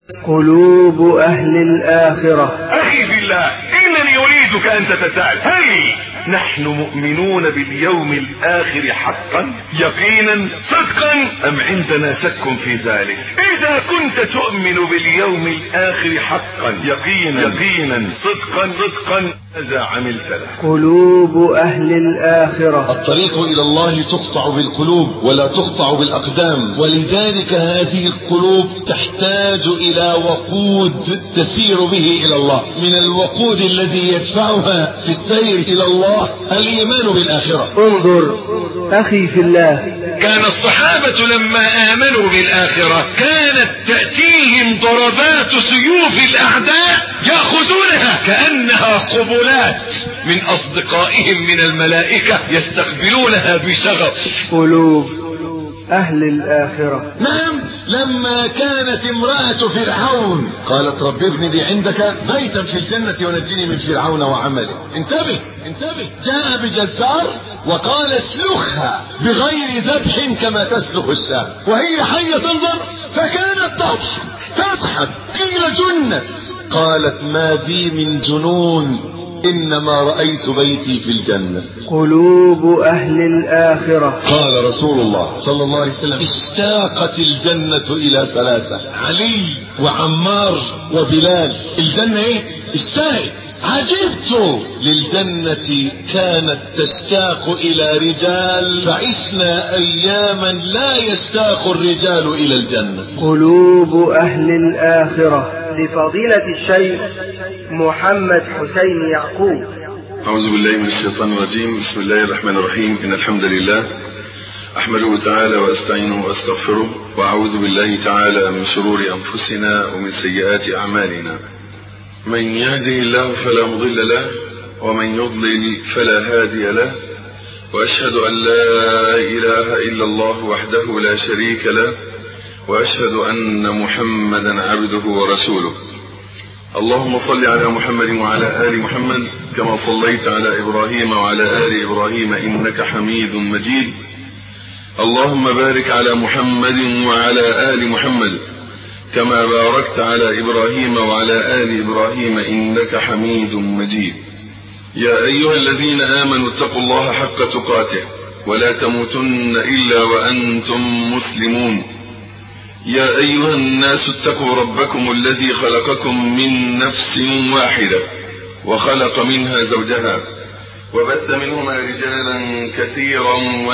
قلوب أهل الآخرة أخي في الله إنني أريدك أن تتساءل هل نحن مؤمنون باليوم الآخر حقا يقينا صدقا أم عندنا شك في ذلك إذا كنت تؤمن باليوم الآخر حقا يقينا يقينا صدقا صدقا ماذا عملت له قلوب أهل الآخرة الطريق إلى الله تقطع بالقلوب ولا تقطع بالأقدام ولذلك هذه القلوب تحتاج إلى وقود تسير به إلى الله من الوقود الذي يدفعها في السير إلى الله الإيمان بالآخرة انظر أخي في الله كان الصحابة لما آمنوا بالآخرة كانت تأتيهم ضربات سيوف الأعداء يأخذونها كأنها قبلات من أصدقائهم من الملائكة يستقبلونها بشغف قلوب أهل الآخرة نعم لما كانت امرأة فرعون قالت رب ابن لي عندك بيتا في الجنة ونجني من فرعون وعمله انتبه انتبه جاء بجزار وقال اسلخها بغير ذبح كما تسلخ الشاة وهي حية تنظر فكانت تضحك تضحك قيل جنت قالت ما بي من جنون إنما رأيت بيتي في الجنة قلوب أهل الآخرة قال رسول الله صلى الله عليه وسلم اشتاقت الجنة إلى ثلاثة علي وعمار وبلال الجنة ايه اشتاقت عجبت للجنة كانت تشتاق إلى رجال فعشنا أياما لا يشتاق الرجال إلى الجنة قلوب أهل الآخرة لفضيلة الشيخ محمد حسين يعقوب أعوذ بالله من الشيطان الرجيم بسم الله الرحمن الرحيم إن الحمد لله أحمده تعالى وأستعينه وأستغفره وأعوذ بالله تعالى من شرور أنفسنا ومن سيئات أعمالنا من يهده الله فلا مضل له ومن يضلل فلا هادي له وأشهد أن لا إله إلا الله وحده لا شريك له وأشهد أن محمدا عبده ورسوله اللهم صل على محمد وعلى آل محمد كما صليت على إبراهيم وعلى آل إبراهيم إنك حميد مجيد اللهم بارك على محمد وعلى آل محمد كما باركت على إبراهيم وعلى آل إبراهيم إنك حميد مجيد يا أيها الذين آمنوا اتقوا الله حق تقاته ولا تموتن إلا وأنتم مسلمون يا أيها الناس اتقوا ربكم الذي خلقكم من نفس واحدة وخلق منها زوجها وبث منهما رجالا كثيرا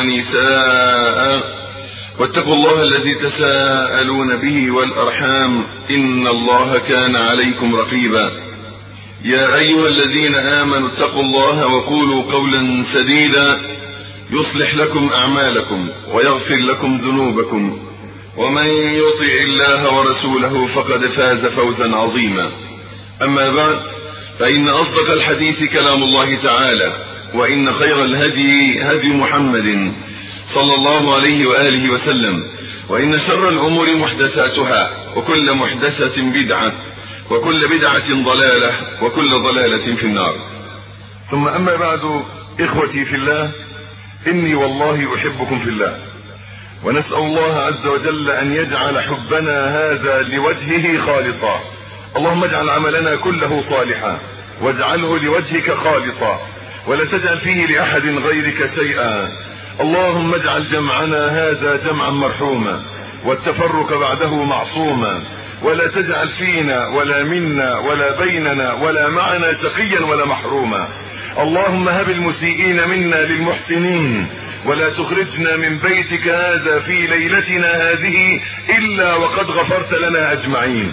ونساء واتقوا الله الذي تساءلون به والأرحام إن الله كان عليكم رقيبا يا أيها الذين آمنوا اتقوا الله وقولوا قولا سديدا يصلح لكم أعمالكم ويغفر لكم ذنوبكم ومن يطع الله ورسوله فقد فاز فوزا عظيما أما بعد فإن أصدق الحديث كلام الله تعالى وإن خير الهدي هدي محمد صلى الله عليه وآله وسلم وإن شر الأمور محدثاتها وكل محدثة بدعة وكل بدعة ضلالة وكل ضلالة في النار ثم أما بعد إخوتي في الله إني والله أحبكم في الله ونسأل الله عز وجل أن يجعل حبنا هذا لوجهه خالصا اللهم اجعل عملنا كله صالحا واجعله لوجهك خالصا ولا تجعل فيه لأحد غيرك شيئا اللهم اجعل جمعنا هذا جمعا مرحوما والتفرق بعده معصوما ولا تجعل فينا ولا منا ولا بيننا ولا معنا شقيا ولا محروما اللهم هب المسيئين منا للمحسنين ولا تخرجنا من بيتك هذا في ليلتنا هذه إلا وقد غفرت لنا أجمعين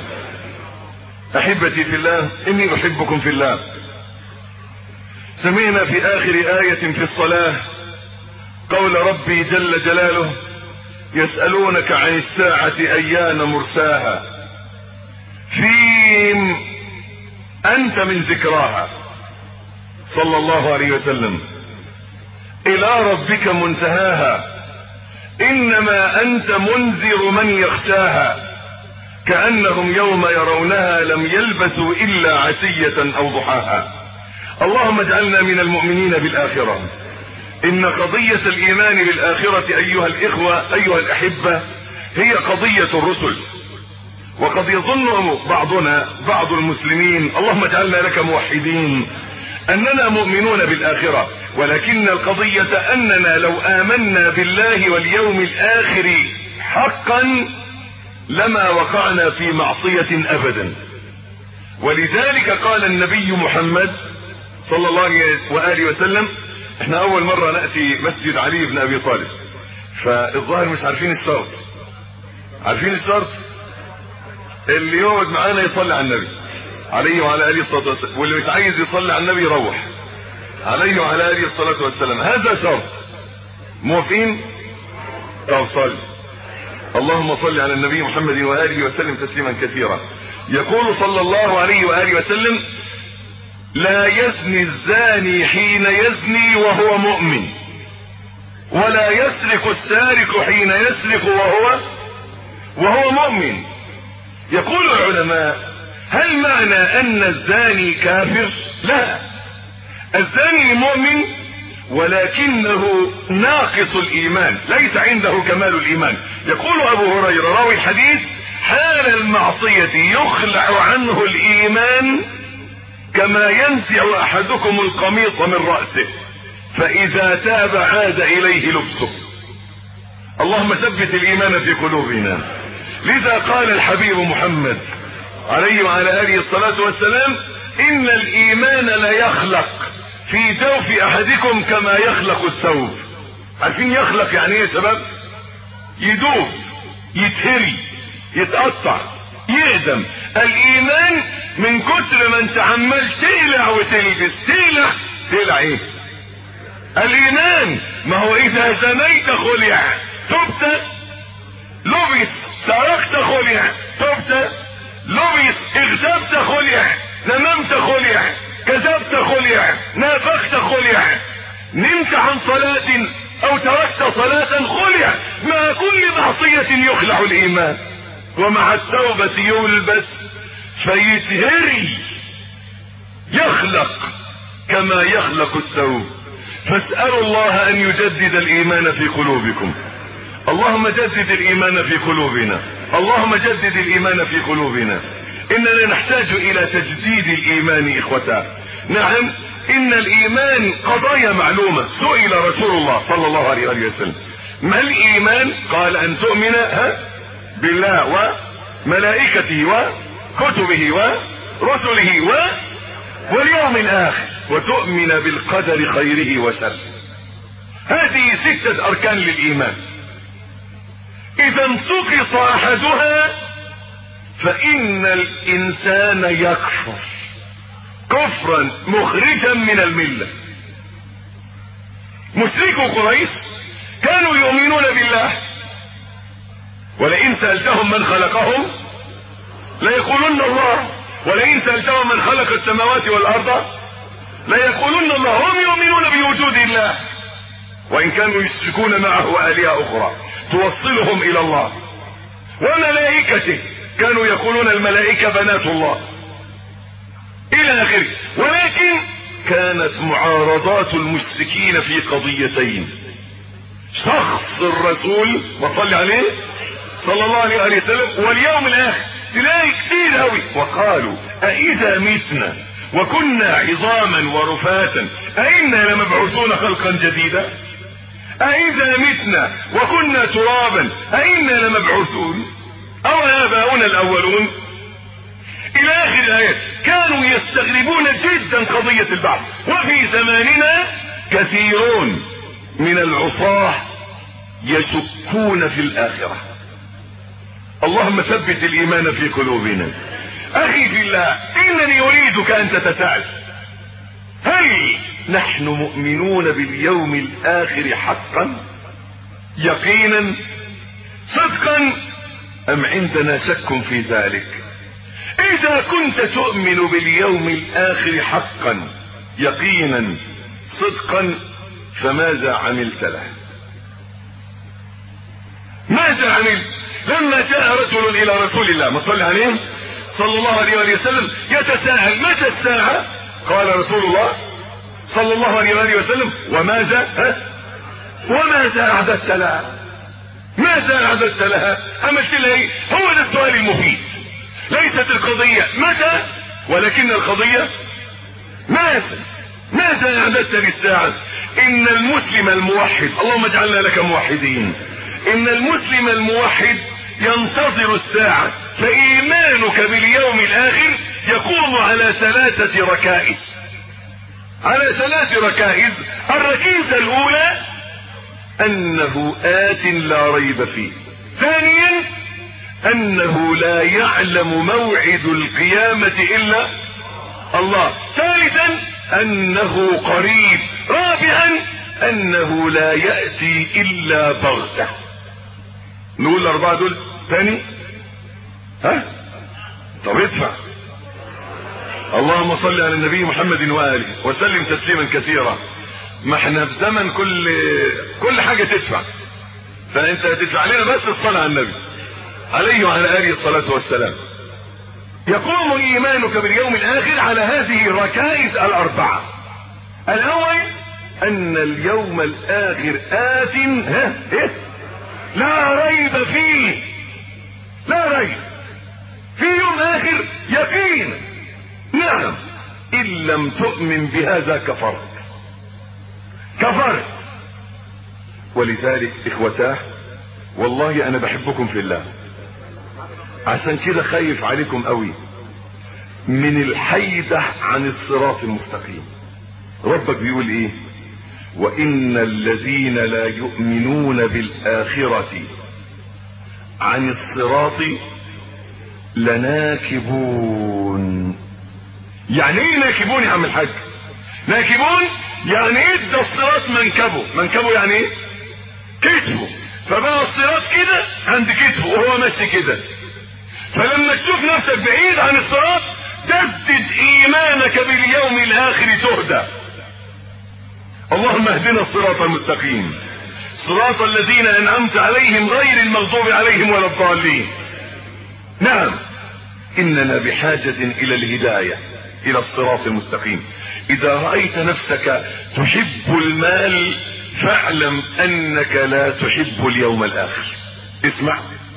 أحبتي في الله إني أحبكم في الله سمعنا في آخر آية في الصلاة قول ربي جل جلاله يسألونك عن الساعة أيان مرساها فيم أنت من ذكراها صلى الله عليه وسلم إلى ربك منتهاها إنما أنت منذر من يخشاها كأنهم يوم يرونها لم يلبثوا إلا عشية أو ضحاها اللهم اجعلنا من المؤمنين بالآخرة إن قضية الإيمان بالآخرة أيها الإخوة أيها الأحبة هي قضية الرسل وقد يظن بعضنا بعض المسلمين اللهم اجعلنا لك موحدين اننا مؤمنون بالاخرة ولكن القضية اننا لو امنا بالله واليوم الاخر حقا لما وقعنا في معصية ابدا ولذلك قال النبي محمد صلى الله عليه وآله وسلم احنا اول مرة نأتي مسجد علي بن ابي طالب فالظاهر مش عارفين الشرط عارفين الشرط اللي يقعد معانا يصلي على النبي عليه وعلى اله الصلاه والسلام واللي مش عايز يصلي على النبي يروح عليه وعلى اله الصلاه والسلام هذا شرط موافقين طب صلي اللهم صل على النبي محمد واله وسلم تسليما كثيرا يقول صلى الله عليه واله وسلم لا يزني الزاني حين يزني وهو مؤمن ولا يسرق السارق حين يسرق وهو وهو مؤمن يقول العلماء هل معنى ان الزاني كافر لا الزاني مؤمن ولكنه ناقص الايمان ليس عنده كمال الايمان يقول ابو هريره راوي الحديث حال المعصيه يخلع عنه الايمان كما ينزع احدكم القميص من راسه فاذا تاب عاد اليه لبسه اللهم ثبت الايمان في قلوبنا لذا قال الحبيب محمد عليه وعلى اله الصلاه والسلام ان الايمان لا يخلق في جوف احدكم كما يخلق الثوب عارفين يخلق يعني ايه يا شباب يدوب يتهري يتقطع يقدم الايمان من كتر ما انت عمال تقلع وتلبس تقلع تقلع ايه الايمان ما هو اذا زنيت خلع تبت لبس سرقت خلع تبت لبس اغتبت خلع نممت خلع كذبت خلع نافقت خلع نمت عن صلاة او تركت صلاة خلع مع كل معصية يخلع الايمان ومع التوبة يلبس فيتهري يخلق كما يخلق الثوب فاسألوا الله ان يجدد الايمان في قلوبكم اللهم جدد الايمان في قلوبنا اللهم جدد الايمان في قلوبنا اننا نحتاج الى تجديد الايمان اخوتا نعم ان الايمان قضايا معلومة سئل رسول الله صلى الله عليه وآله وسلم ما الايمان قال ان تؤمن ها بالله وملائكته وكتبه ورسله و واليوم الاخر وتؤمن بالقدر خيره وشره هذه ستة اركان للايمان اذا انتقص احدها فان الانسان يكفر كفرا مخرجا من الملة مشركو قريش كانوا يؤمنون بالله ولئن سألتهم من خلقهم ليقولن الله ولئن سألتهم من خلق السماوات والأرض ليقولن الله هم يؤمنون بوجود الله وإن كانوا يشركون معه آلهة أخرى توصلهم إلى الله وملائكته كانوا يقولون الملائكة بنات الله إلى آخره ولكن كانت معارضات المشركين في قضيتين شخص الرسول وصلي عليه صلى الله عليه وسلم واليوم الآخر تلاقي كتير قوي وقالوا أإذا متنا وكنا عظاما ورفاتا أئنا لمبعوثون خلقا جديدا أإذا متنا وكنا ترابا أئنا لمبعوثون أو آباؤنا الأولون إلى آخر الآيات كانوا يستغربون جدا قضية البعث وفي زماننا كثيرون من العصاة يشكون في الآخرة اللهم ثبت الإيمان في قلوبنا أخي في الله إنني أريدك أن تتساءل هل نحن مؤمنون باليوم الآخر حقا يقينا صدقا أم عندنا شك في ذلك إذا كنت تؤمن باليوم الآخر حقا يقينا صدقا فماذا عملت له ماذا عملت لما جاء رجل إلى رسول الله ما صلى عليه صلى الله عليه وسلم يتساءل متى الساعة قال رسول الله صلى الله عليه وسلم وماذا ها وماذا أعددت لها ماذا أعددت لها عملت لها ايه هو ده السؤال المفيد ليست القضية متى ولكن القضية ماذا ماذا اعددت للساعة ان المسلم الموحد اللهم اجعلنا لك موحدين ان المسلم الموحد ينتظر الساعة فايمانك باليوم الاخر يقوم على ثلاثة ركائز على ثلاث ركائز الركيزة الاولى انه ات لا ريب فيه ثانيا انه لا يعلم موعد القيامة الا الله ثالثا انه قريب رابعا انه لا يأتي الا بغتة نقول الاربعة دول تاني ها طب ادفع اللهم صل على النبي محمد وآله وسلم تسليما كثيرا ما احنا في زمن كل كل حاجة تدفع فانت هتدفع لنا بس الصلاة على النبي عليه وعلى آله الصلاة والسلام يقوم إيمانك باليوم الآخر على هذه الركائز الأربعة الأول أن اليوم الآخر آت ها إيه؟ لا ريب فيه لا ريب في يوم آخر يقين نعم إن لم تؤمن بهذا كفرت كفرت ولذلك إخوتاه والله أنا بحبكم في الله عشان كده خايف عليكم قوي من الحيدة عن الصراط المستقيم ربك بيقول ايه وان الذين لا يؤمنون بالاخرة عن الصراط لناكبون يعني ايه ناكبون يا عم الحاج ناكبون يعني ادى الصراط منكبه منكبه يعني ايه كتفه فبقى الصراط كده عند كتفه وهو ماشي كده فلما تشوف نفسك بعيد عن الصراط تسدد ايمانك باليوم الاخر تهدى اللهم اهدنا الصراط المستقيم صراط الذين انعمت عليهم غير المغضوب عليهم ولا الضالين نعم اننا بحاجة الى الهداية الى الصراط المستقيم اذا رأيت نفسك تحب المال فاعلم انك لا تحب اليوم الاخر اسمع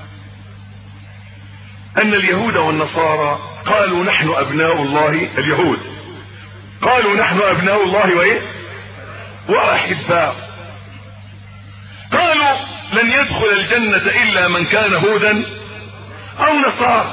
ان اليهود والنصارى قالوا نحن ابناء الله اليهود قالوا نحن ابناء الله وايه واحباء قالوا لن يدخل الجنة الا من كان هودا او نصارى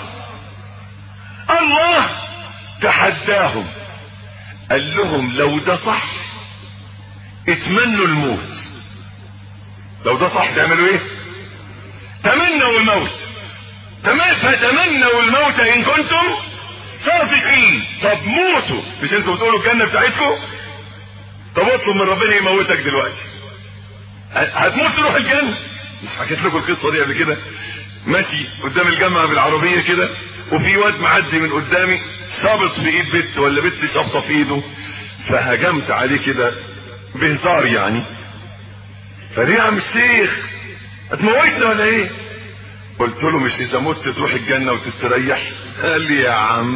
الله تحداهم قال لهم لو ده صح اتمنوا الموت لو ده صح تعملوا ايه تمنوا الموت تمام فتمنوا الموت ان كنتم صادقين طب موتوا مش انتوا بتقولوا الجنة بتاعتكم طب اطلب من ربنا يموتك دلوقتي هتموت تروح الجنة مش حكيت لكم القصة دي قبل كده ماشي قدام الجامعة بالعربية كده وفي واد معدي من قدامي شابط في ايد بنت ولا بنت شابطة في ايده فهجمت عليه كده بهزار يعني فليه يا عم الشيخ هتموتنا ولا ايه قلت له مش اذا مت تروح الجنة وتستريح قال لي يا عم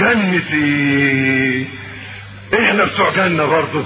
جنتي احنا بتوع جنة برضه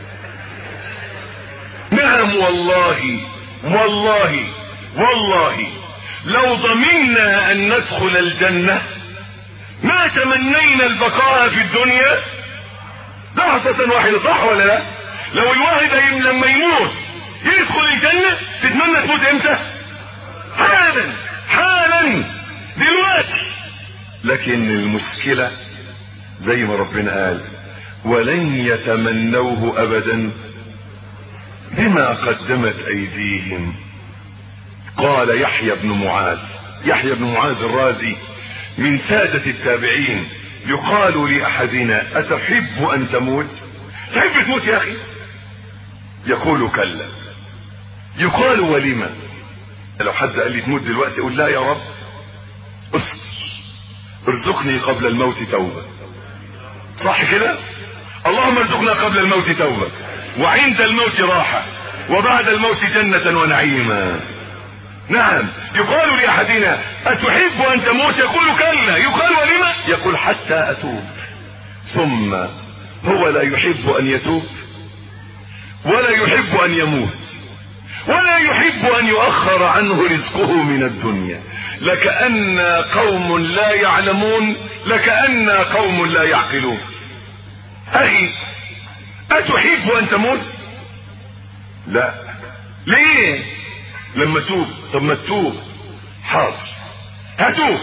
نعم والله والله والله لو ضمنا ان ندخل الجنة ما تمنينا البقاء في الدنيا لحظة واحدة صح ولا لا لو الواحد لما يموت يدخل الجنة تتمنى تموت امتى حالا حالا دلوقتي لكن المشكلة زي ما ربنا قال ولن يتمنوه ابدا بما قدمت ايديهم قال يحيى بن معاذ يحيى بن معاذ الرازي من سادة التابعين يقال لأحدنا أتحب أن تموت تحب تموت يا أخي يقول كلا يقال ولما لو حد قال لي تموت دلوقتي اقول لا يا رب استر ارزقني قبل الموت توبة صح كده اللهم ارزقنا قبل الموت توبة وعند الموت راحة وبعد الموت جنة ونعيما نعم يقال لأحدنا أتحب أن تموت يقول كلا يقال ولما يقول حتى أتوب ثم هو لا يحب أن يتوب ولا يحب أن يموت ولا يحب أن يؤخر عنه رزقه من الدنيا لكأن قوم لا يعلمون لكأن قوم لا يعقلون اخي اتحب ان تموت لا ليه لما توب طب ما تتوب حاضر هتوب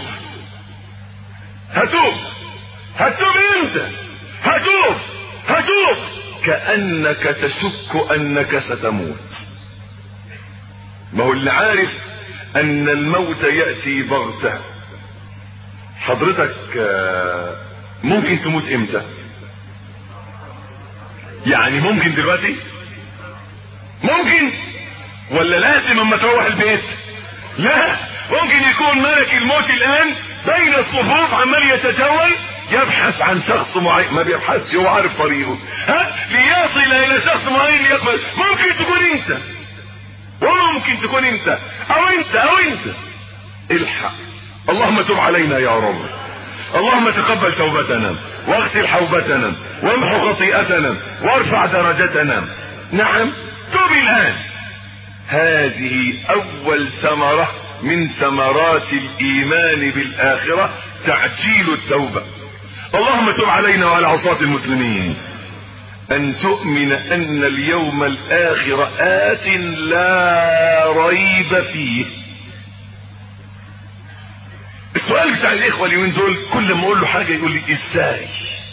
هتوب هتوب امتى هتوب هتوب كأنك تشك انك ستموت ما هو اللي عارف ان الموت يأتي بغتة حضرتك ممكن تموت امتى يعني ممكن دلوقتي ممكن ولا لازم اما تروح البيت لا ممكن يكون ملك الموت الان بين الصفوف عمال يتجول يبحث عن شخص معين ما بيبحثش هو عارف طريقه ها ليصل الى شخص معين ليقبل ممكن تكون انت وممكن تكون انت او انت او انت الحق اللهم تب علينا يا رب اللهم تقبل توبتنا واغسل حوبتنا وامحو خطيئتنا وارفع درجتنا نعم تب الان هذه اول ثمرة من ثمرات الايمان بالاخرة تعجيل التوبة اللهم تب علينا وعلى عصاة المسلمين ان تؤمن ان اليوم الاخر ات لا ريب فيه السؤال بتاع الاخوة اليومين دول كل ما اقول له حاجة يقول لي ازاي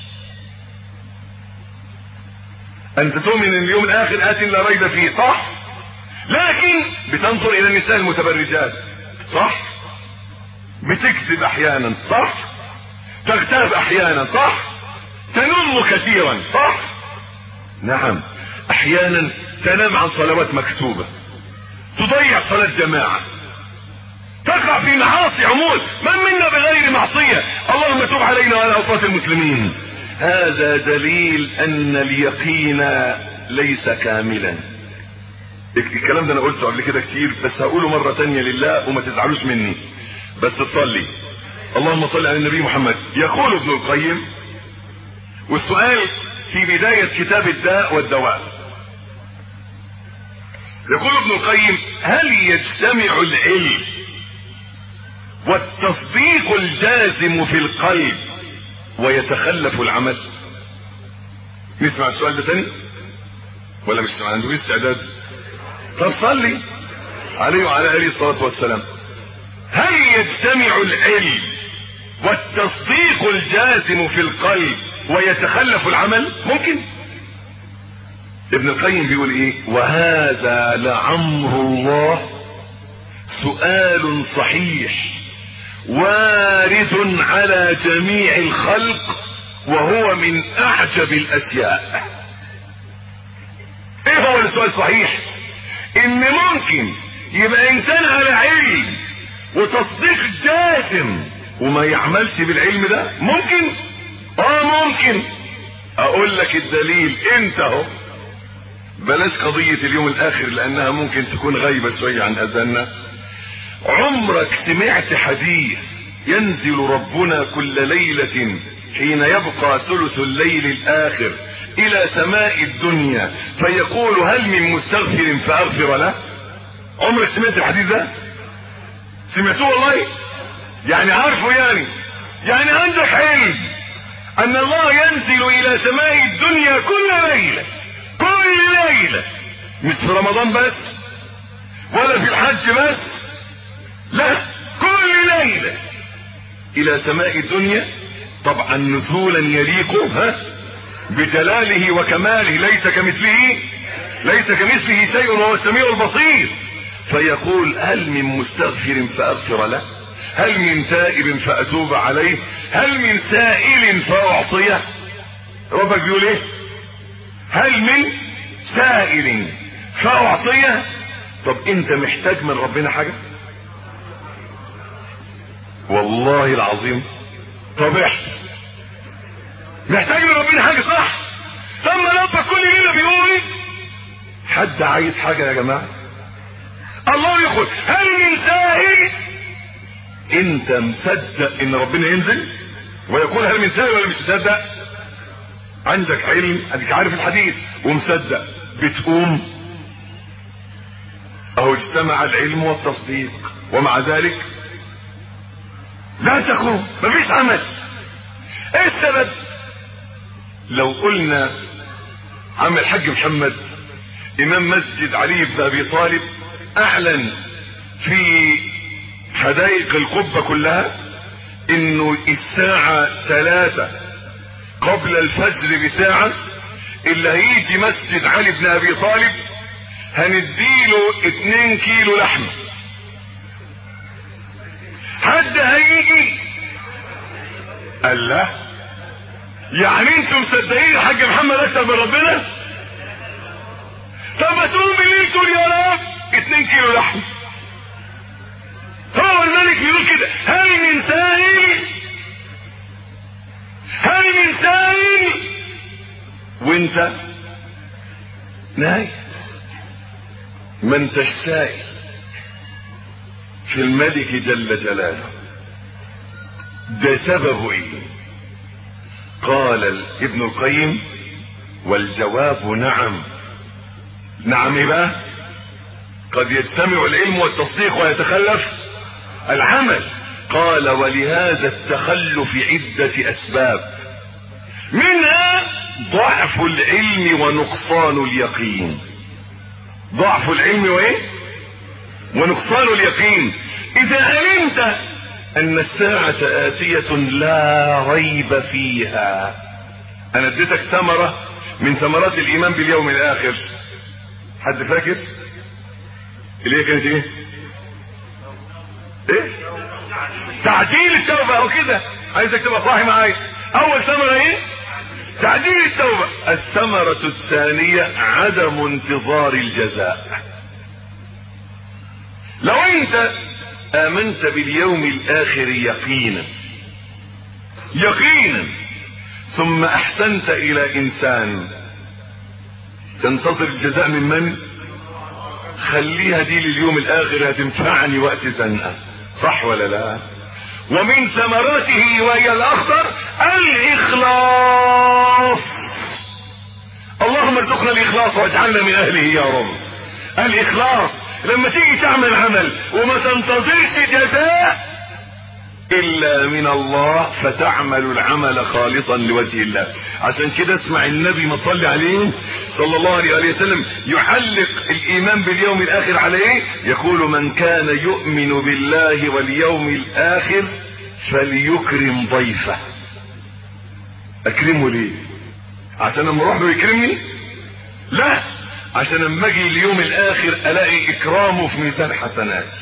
انت تؤمن ان اليوم الاخر ات لا ريب فيه صح لكن بتنظر الى النساء المتبرجات صح بتكذب احيانا صح تغتاب احيانا صح تنم كثيرا صح نعم احيانا تنام عن صلوات مكتوبة تضيع صلاة جماعة تقع في معاصي عمود من منا بغير معصية اللهم تب علينا وعلى عصاة المسلمين هذا دليل ان اليقين ليس كاملا الكلام ده انا قلته قبل كده كتير بس هقوله مرة تانية لله وما تزعلوش مني بس تصلي اللهم صل على النبي محمد يقول ابن القيم والسؤال في بداية كتاب الداء والدواء يقول ابن القيم هل يجتمع العلم والتصديق الجازم في القلب ويتخلف العمل نسمع السؤال ده تاني ولا مش عندكم استعداد طب صلي عليه وعلى اله الصلاه والسلام هل يجتمع العلم والتصديق الجازم في القلب ويتخلف العمل ممكن ابن القيم بيقول ايه وهذا لعمر الله سؤال صحيح وارد على جميع الخلق وهو من اعجب الاشياء ايه هو السؤال صحيح ان ممكن يبقى انسان على علم وتصديق جازم وما يعملش بالعلم ده ممكن اه ممكن اقول لك الدليل انت اهو بلاش قضية اليوم الاخر لانها ممكن تكون غايبة شوية عن اذاننا عمرك سمعت حديث ينزل ربنا كل ليلة حين يبقى ثلث الليل الاخر الى سماء الدنيا فيقول هل من مستغفر فاغفر له عمرك سمعت الحديث ده سمعتوه والله يعني عارفه يعني يعني عندك علم ان الله ينزل الى سماء الدنيا كل ليلة كل ليلة مش في رمضان بس ولا في الحج بس لا كل ليلة الى سماء الدنيا طبعا نزولا يليق ها بجلاله وكماله ليس كمثله ليس كمثله شيء وهو السميع البصير فيقول هل من مستغفر فاغفر له هل من تائب فاتوب عليه هل من سائل فاعطيه ربك بيقول ايه هل من سائل فاعطيه طب انت محتاج من ربنا حاجه والله العظيم طب احسن محتاج من ربنا حاجه صح طب ما ربك كل ليله بيقول حد عايز حاجه يا جماعه الله يقول هل من سائل انت مصدق ان ربنا ينزل ويقول هل من سائل ولا مش مصدق عندك علم اديك عارف الحديث ومصدق بتقوم اهو اجتمع العلم والتصديق ومع ذلك لا تقوم مفيش عمل ايه السبب لو قلنا عم الحاج محمد امام مسجد علي بن ابي طالب اعلن في حدائق القبة كلها انه الساعة ثلاثة قبل الفجر بساعة اللي هيجي مسجد علي بن ابي طالب هنديله اتنين كيلو لحمة حد هيجي قال لا يعني انتم مصدقين الحاج محمد اكتر من ربنا طب ما تقوم بالليل تقول يا رب اتنين كيلو لحمة هو الملك يقول كده هل من سائل هل من سائل وانت نايم ما انتش سائل في الملك جل جلاله ده سببه ايه قال ابن القيم والجواب نعم نعم ايه بقى قد يجتمع العلم والتصديق ويتخلف العمل قال ولهذا التخلف عدة اسباب منها ضعف العلم ونقصان اليقين ضعف العلم وايه ونقصان اليقين اذا علمت ان الساعة اتية لا ريب فيها انا اديتك ثمرة من ثمرات الايمان باليوم الاخر حد فاكر اللي هي كانت ايه ايه تعجيل التوبة او كده عايزك تبقى صاحي معايا اول ثمرة ايه تعجيل التوبة الثمرة الثانية عدم انتظار الجزاء لو انت امنت باليوم الاخر يقينا يقينا ثم احسنت الى انسان تنتظر الجزاء من من خليها دي لليوم الاخر هتنفعني وقت زنقه صح ولا لا ومن ثمراته وهي الاخطر الاخلاص اللهم ارزقنا الاخلاص واجعلنا من اهله يا رب الاخلاص لما تيجي تعمل عمل وما تنتظرش جزاء الا من الله فتعمل العمل خالصا لوجه الله عشان كده اسمع النبي ما صلي عليه صلى الله عليه وسلم يعلق الايمان باليوم الاخر على ايه يقول من كان يؤمن بالله واليوم الاخر فليكرم ضيفه اكرمه ليه عشان لما اروح له يكرمني لا عشان لما اجي اليوم الاخر الاقي اكرامه في ميزان حسنات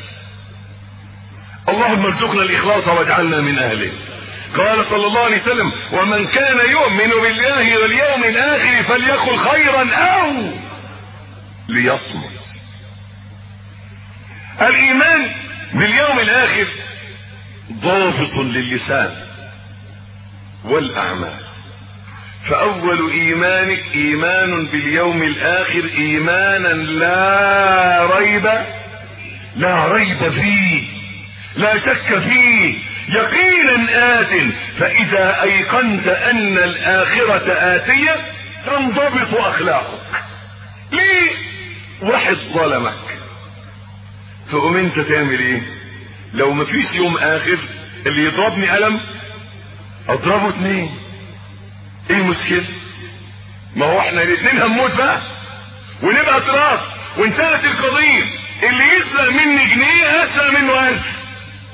اللهم ارزقنا الاخلاص واجعلنا من اهله قال صلى الله عليه وسلم ومن كان يؤمن بالله واليوم الاخر فليقل خيرا او ليصمت الايمان باليوم الاخر ضابط للسان والاعمال فاول ايمانك ايمان باليوم الاخر ايمانا لا ريب لا ريب فيه لا شك فيه يقينا آت فإذا أيقنت أن الآخرة آتية تنضبط أخلاقك ليه واحد ظلمك تقوم انت تعمل ايه لو مفيش يوم آخر اللي يضربني قلم اضربه اتنين ايه المشكلة ما هو احنا الاتنين هنموت بقى ونبقى تراب وانتهت القضية اللي يسرق مني جنيه اسرق منه الف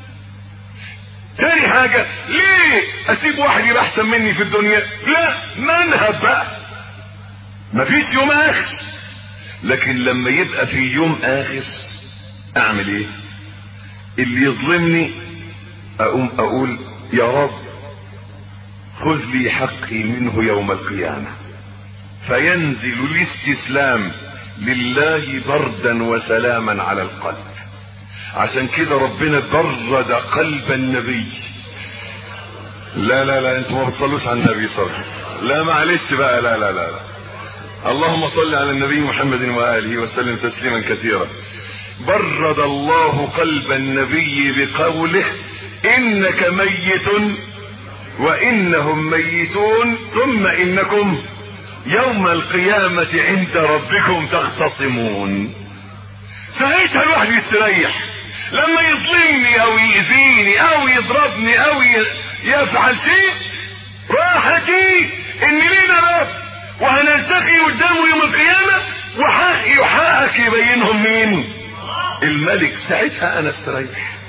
تاني حاجة ليه اسيب واحد يبقى احسن مني في الدنيا لا منهب بقى مفيش يوم اخر لكن لما يبقى في يوم اخر اعمل ايه اللي يظلمني اقوم اقول يا رب خذ لي حقي منه يوم القيامة فينزل الاستسلام لله بردا وسلاما على القلب عشان كده ربنا برد قلب النبي لا لا لا انتوا ما بتصلوش على النبي صلى لا معلش بقى لا لا لا, لا. اللهم صل على النبي محمد واله وسلم تسليما كثيرا برد الله قلب النبي بقوله انك ميت وانهم ميتون ثم انكم يوم القيامة عند ربكم تختصمون ساعتها الواحد يستريح لما يظلمني او يأذيني او يضربني او يفعل شيء راحتي ان لينا رب وهنلتقي قدامه يوم القيامة وحقي وحقك يبينهم مين الملك ساعتها انا استريح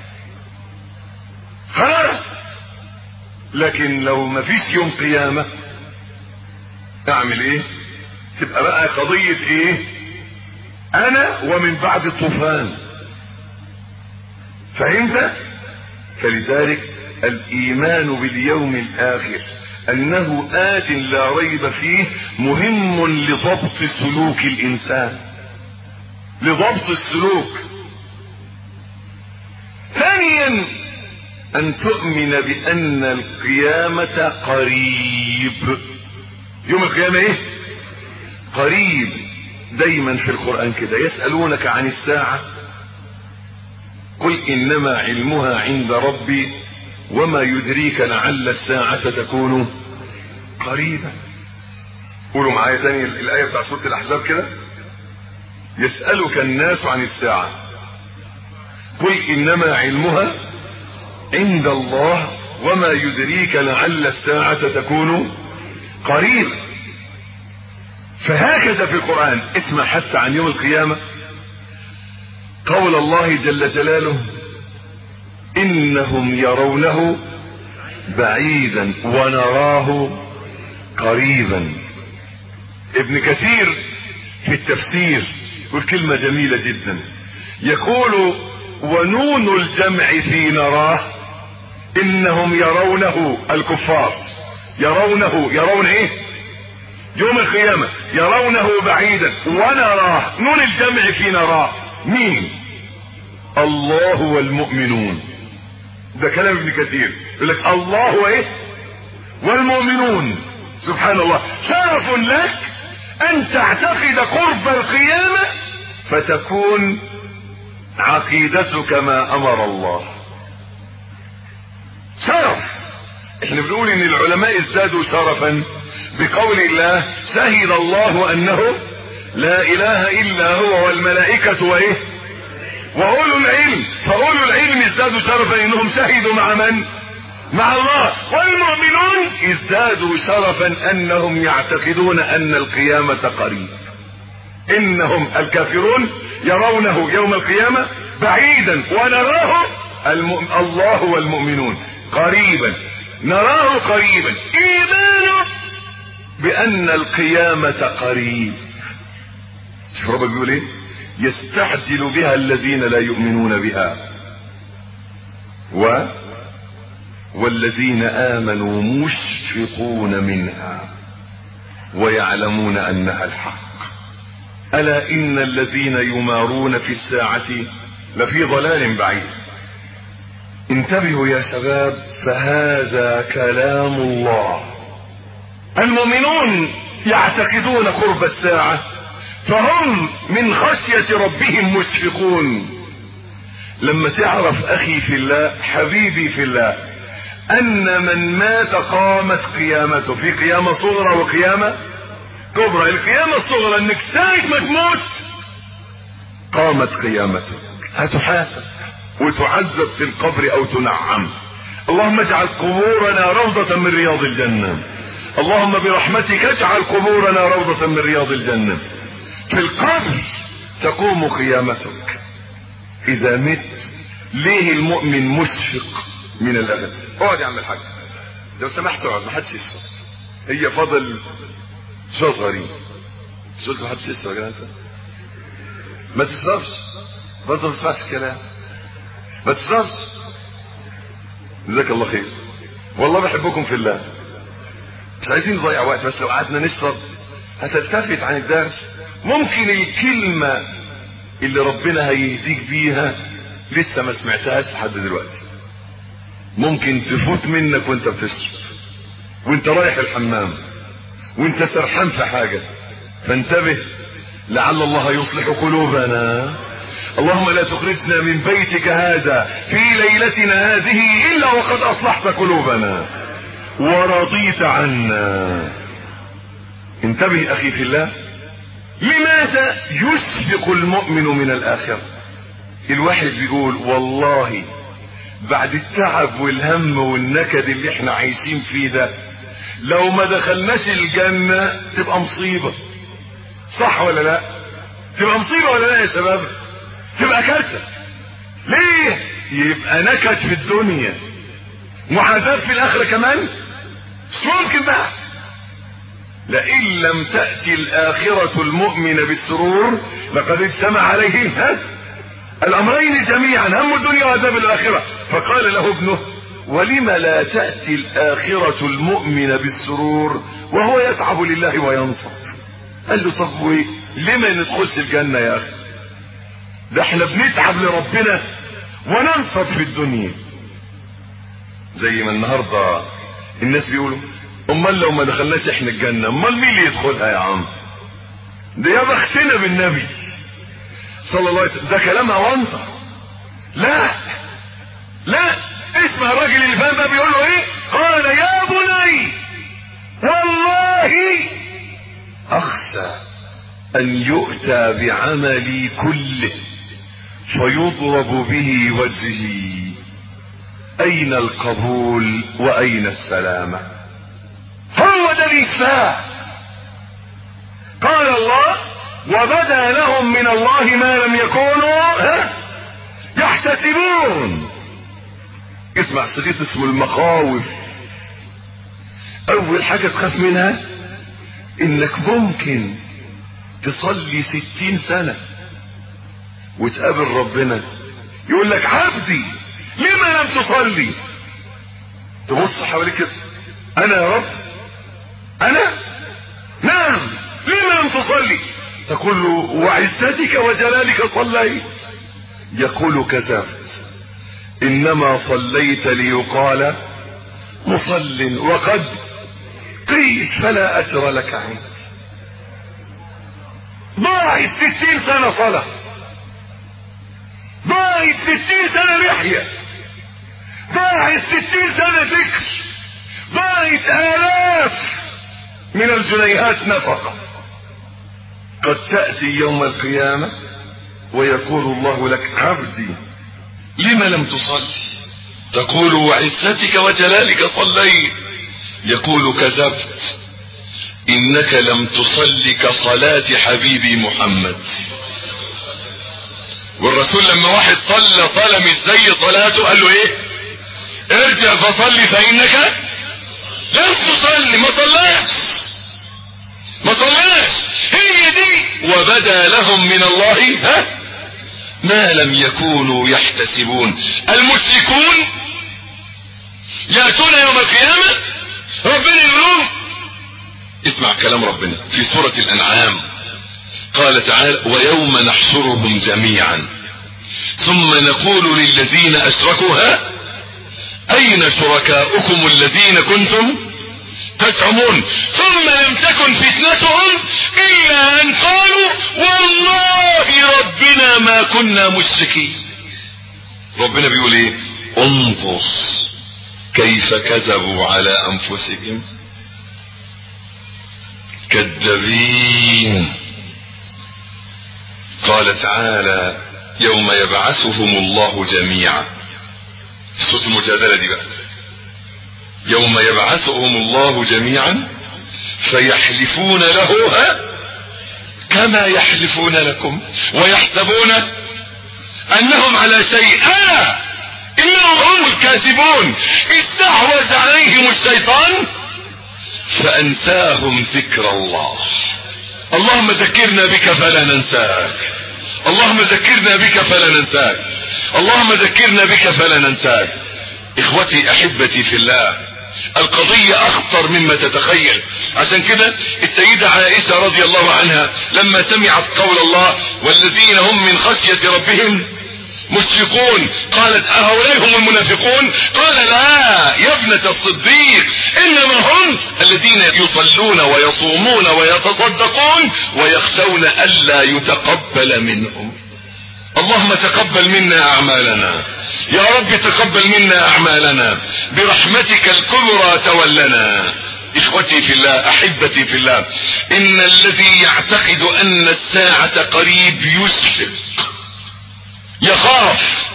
خلاص لكن لو ما فيش يوم قيامة اعمل ايه تبقى بقى قضية ايه انا ومن بعد الطوفان فهمت فلذلك الايمان باليوم الاخر انه ات لا ريب فيه مهم لضبط سلوك الانسان لضبط السلوك ثانيا ان تؤمن بان القيامة قريب يوم القيامة ايه قريب دايما في القرآن كده يسألونك عن الساعة قل انما علمها عند ربي وما يدريك لعل الساعة تكون قريبا قولوا معايا تاني الآية بتاع سورة الأحزاب كده يسألك الناس عن الساعة قل إنما علمها عند الله وما يدريك لعل الساعة تكون قريبا فهكذا في القرآن اسمع حتى عن يوم القيامة قول الله جل جلاله انهم يرونه بعيدا ونراه قريبا ابن كثير في التفسير يقول كلمة جميلة جدا يقول ونون الجمع في نراه انهم يرونه الكفار يرونه يرون ايه يوم القيامة يرونه بعيدا ونراه نون الجمع في نراه مين الله والمؤمنون ده كلام ابن كثير يقول لك الله وايه والمؤمنون سبحان الله شرف لك ان تعتقد قرب القيامة فتكون عقيدتك ما امر الله شرف احنا بنقول ان العلماء ازدادوا شرفا بقول الله شهد الله انه لا اله الا هو والملائكة وايه واولو العلم فاولو العلم ازدادوا شرفا انهم شهدوا مع من مع الله والمؤمنون ازدادوا شرفا انهم يعتقدون ان القيامة قريب انهم الكافرون يرونه يوم القيامة بعيدا ونراه الم... الله والمؤمنون قريبا نراه قريبا ايمانه بان القيامة قريب شوف ربك بيقول ايه يستعجل بها الذين لا يؤمنون بها و والذين امنوا مشفقون منها ويعلمون انها الحق الا ان الذين يمارون في الساعة لفي ضلال بعيد انتبهوا يا شباب فهذا كلام الله المؤمنون يعتقدون قرب الساعة فهم من خشية ربهم مشفقون لما تعرف اخي في الله حبيبي في الله ان من مات قامت قيامته في قيامة صغرى وقيامة كبرى القيامة الصغرى انك ساعة ما تموت قامت قيامتك هتحاسب وتعذب في القبر او تنعم اللهم اجعل قبورنا روضة من رياض الجنة اللهم برحمتك اجعل قبورنا روضة من رياض الجنة في القبر تقوم قيامتك اذا مت ليه المؤمن مشفق من الاذى اقعد يا عم الحاج لو سمحت اقعد ما حدش يشرب هي فضل شو صغيرين مش قلت ما حدش يشرب يا انت ما تشربش برضه ما تسمعش الكلام ما تشربش جزاك الله خير والله بحبكم في الله مش عايزين نضيع وقت بس لو قعدنا نشرب هتلتفت عن الدرس ممكن الكلمة اللي ربنا هيهديك بيها لسه ما سمعتهاش لحد دلوقتي ممكن تفوت منك وانت بتشرب وانت رايح الحمام وانت سرحان في حاجة فانتبه لعل الله يصلح قلوبنا اللهم لا تخرجنا من بيتك هذا في ليلتنا هذه الا وقد اصلحت قلوبنا ورضيت عنا انتبه اخي في الله لماذا يشفق المؤمن من الاخره الواحد بيقول والله بعد التعب والهم والنكد اللي احنا عايشين فيه ده لو ما دخلناش الجنة تبقى مصيبة صح ولا لا تبقى مصيبة ولا لا يا شباب تبقى كارثة ليه يبقى نكد في الدنيا وعذاب في الاخرة كمان مش ممكن بقى لئن لم تأتي الآخرة المؤمن بالسرور لقد اجتمع عليه ها الأمرين جميعا هم الدنيا وعذاب الآخرة فقال له ابنه ولم لا تأتي الآخرة المؤمن بالسرور وهو يتعب لله وينصب قال له طب وإيه لما ندخلش الجنة يا أخي ده احنا بنتعب لربنا وننصب في الدنيا زي ما النهاردة الناس بيقولوا امال لو ما دخلناش احنا الجنة امال مين اللي يدخلها يا عم ده يا بختنا بالنبي صلى الله عليه وسلم ده كلام اونطه لا لا اسمع الراجل اللي فاهم ده بيقول له ايه قال يا بني والله اخشى ان يؤتى بعملي كله فيضرب به وجهي اين القبول واين السلامه هو ده الاسلام قال الله وبدا لهم من الله ما لم يكونوا ها يحتسبون اسمع شريط اسمه المخاوف اول حاجة تخاف منها انك ممكن تصلي ستين سنة وتقابل ربنا يقول لك عبدي لما لم تصلي تبص حواليك كده انا يا رب انا نعم لما لم تصلي تقول له وعزتك وجلالك صليت يقول كذبت انما صليت ليقال مصل وقد قيس فلا اجر لك عند ضاعت ستين سنة صلاة ضاعت ستين سنة لحية ضاعت ستين سنة ذكر ضاعت آلاف من الجنيهات نفقة قد تأتي يوم القيامة ويقول الله لك عبدي لم لم تصلي تقول وعزتك وجلالك صليت يقول كذبت انك لم تصل كصلاة حبيبي محمد والرسول لما واحد صلى صلى مش زي صلاته قال له ايه ارجع فصلي فانك لم تصلي ما صلاش ما صلاش هي دي وبدا لهم من الله ها ما لم يكونوا يحتسبون المشركون ياتون يوم القيامه ربنا يقول اسمع كلام ربنا في سوره الانعام قال تعالى ويوم نحشرهم جميعا ثم نقول للذين اشركوا ها اين شركاؤكم الذين كنتم تزعمون ثم لم تكن فتنتهم الا ان قالوا والله ربنا ما كنا مشركين ربنا بيقول ايه انظر كيف كذبوا على انفسهم كذابين قال تعالى يوم يبعثهم الله جميعا سورة المجادلة دي بقى يوم يبعثهم الله جميعا فيحلفون له ها كما يحلفون لكم ويحسبون انهم على شيء الا انهم هم الكاذبون استحوذ عليهم الشيطان فانساهم ذكر الله اللهم ذكرنا بك فلا ننساك اللهم ذكرنا بك فلا ننساك اللهم ذكرنا بك فلا ننساك اخوتي احبتي في الله القضية اخطر مما تتخيل عشان كده السيدة عائشة رضي الله عنها لما سمعت قول الله والذين هم من خشية ربهم مشفقون قالت أهؤلاء هم المنافقون قال لا يا ابنة الصديق إنما هم الذين يصلون ويصومون ويتصدقون ويخشون ألا يتقبل منهم اللهم تقبل منا أعمالنا يا رب تقبل منا أعمالنا برحمتك الكبرى تولنا اخوتي في الله احبتي في الله ان الذي يعتقد ان الساعة قريب يشفق يخاف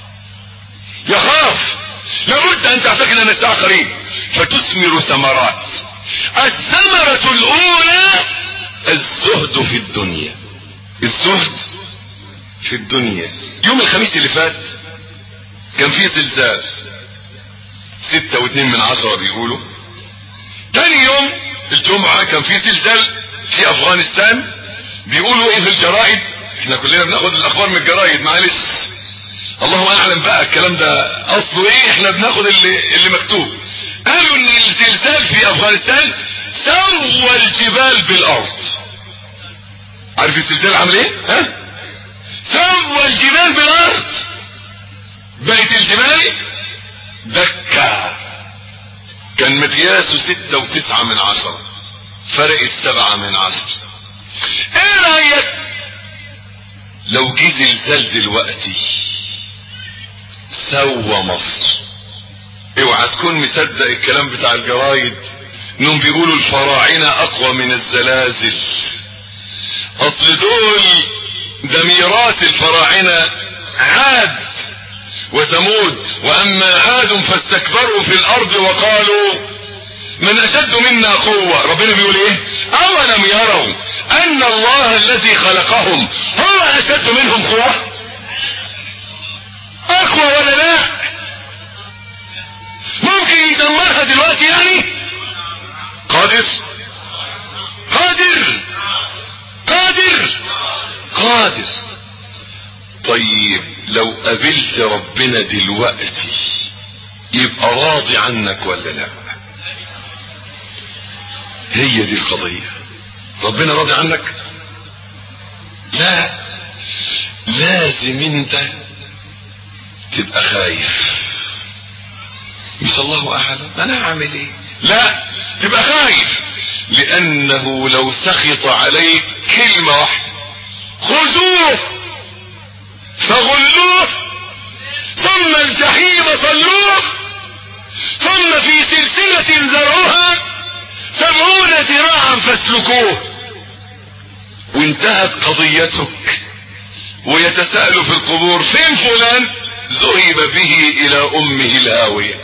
يخاف لابد ان تعتقد ان الساعة قريب فتثمر ثمرات الثمرة الاولى الزهد في الدنيا الزهد في الدنيا يوم الخميس اللي فات كان فيه زلزال ستة واتنين من عشرة بيقولوا تاني يوم الجمعة كان فيه زلزال في افغانستان بيقولوا ايه في الجرائد احنا كلنا بناخد الاخبار من الجرايد معلش الله اعلم بقى الكلام ده اصله ايه احنا بناخد اللي, اللي مكتوب قالوا ان الزلزال في افغانستان سوى الجبال بالارض عارف الزلزال عمل ايه ها سوى الجبال بالارض بقت الجبال دكة كان مقياسه ستة وتسعة من عشرة فرقت سبعة من عشرة ايه رايك لو جه زلزال دلوقتي سوى مصر اوعى تكون مصدق الكلام بتاع الجرايد انهم بيقولوا الفراعنة اقوى من الزلازل اصل دول ده ميراث الفراعنة عاد وثمود واما عاد فاستكبروا في الارض وقالوا من اشد منا قوة ربنا بيقول ايه اولم يروا ان الله الذي خلقهم هو اشد منهم قوة اقوى ولا لا ممكن يدمرها دلوقتي يعني قادر قادر قادر قادر طيب لو قابلت ربنا دلوقتي يبقى راضي عنك ولا لا هي دي القضية ربنا راضي عنك لا لازم انت تبقى خايف مش الله اعلم انا هعمل ايه لا تبقى خايف لانه لو سخط عليك كلمة واحدة خذوه فغلوه ثم الجحيم صلوه ثم في سلسلة ذرعها سبعون ذراعا فاسلكوه وانتهت قضيتك ويتساءل في القبور فين فلان ذهب به الى امه الهاوية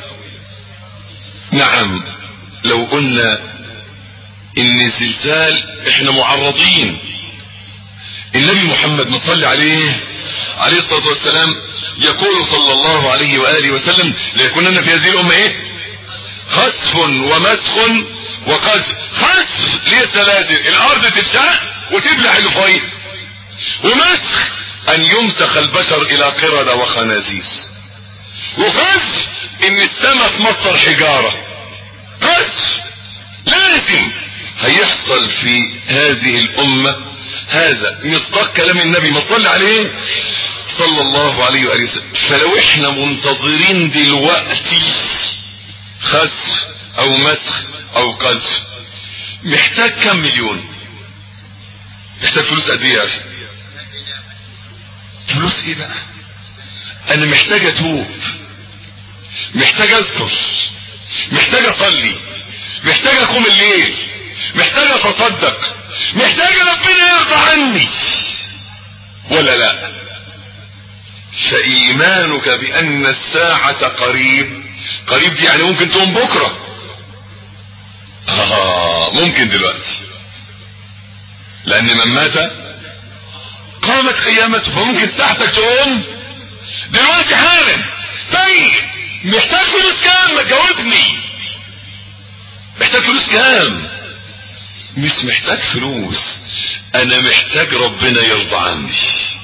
نعم لو قلنا ان الزلزال احنا معرضين النبي محمد مصلي عليه عليه الصلاة والسلام يقول صلى الله عليه وآله وسلم ليكونن في هذه الأمة ايه خسف ومسخ وقذف خسف ليه سلاسل الارض تتشق وتبلع اللي فوقيه ومسخ ان يمسخ البشر الى قردة وخنازير وقذف ان السماء تمطر حجارة قذف لازم هيحصل في هذه الامة هذا مصداق كلام النبي ما صلى عليه صلى الله عليه وآله وسلم فلو احنا منتظرين دلوقتي خسف او مسخ او قذف محتاج كم مليون محتاج فلوس قد ايه يا اخي فلوس ايه بقى انا محتاج اتوب محتاج اذكر محتاج اصلي محتاج اقوم الليل محتاج اتصدق محتاج ربنا يرضى عني ولا لا فايمانك بان الساعة قريب قريب دي يعني ممكن تقوم بكرة آه ممكن دلوقتي لان من مات قامت قيامته فممكن ساعتك تقوم دلوقتي حالا طيب محتاج فلوس كام ما تجاوبني محتاج فلوس كام مش محتاج فلوس انا محتاج ربنا يرضى عني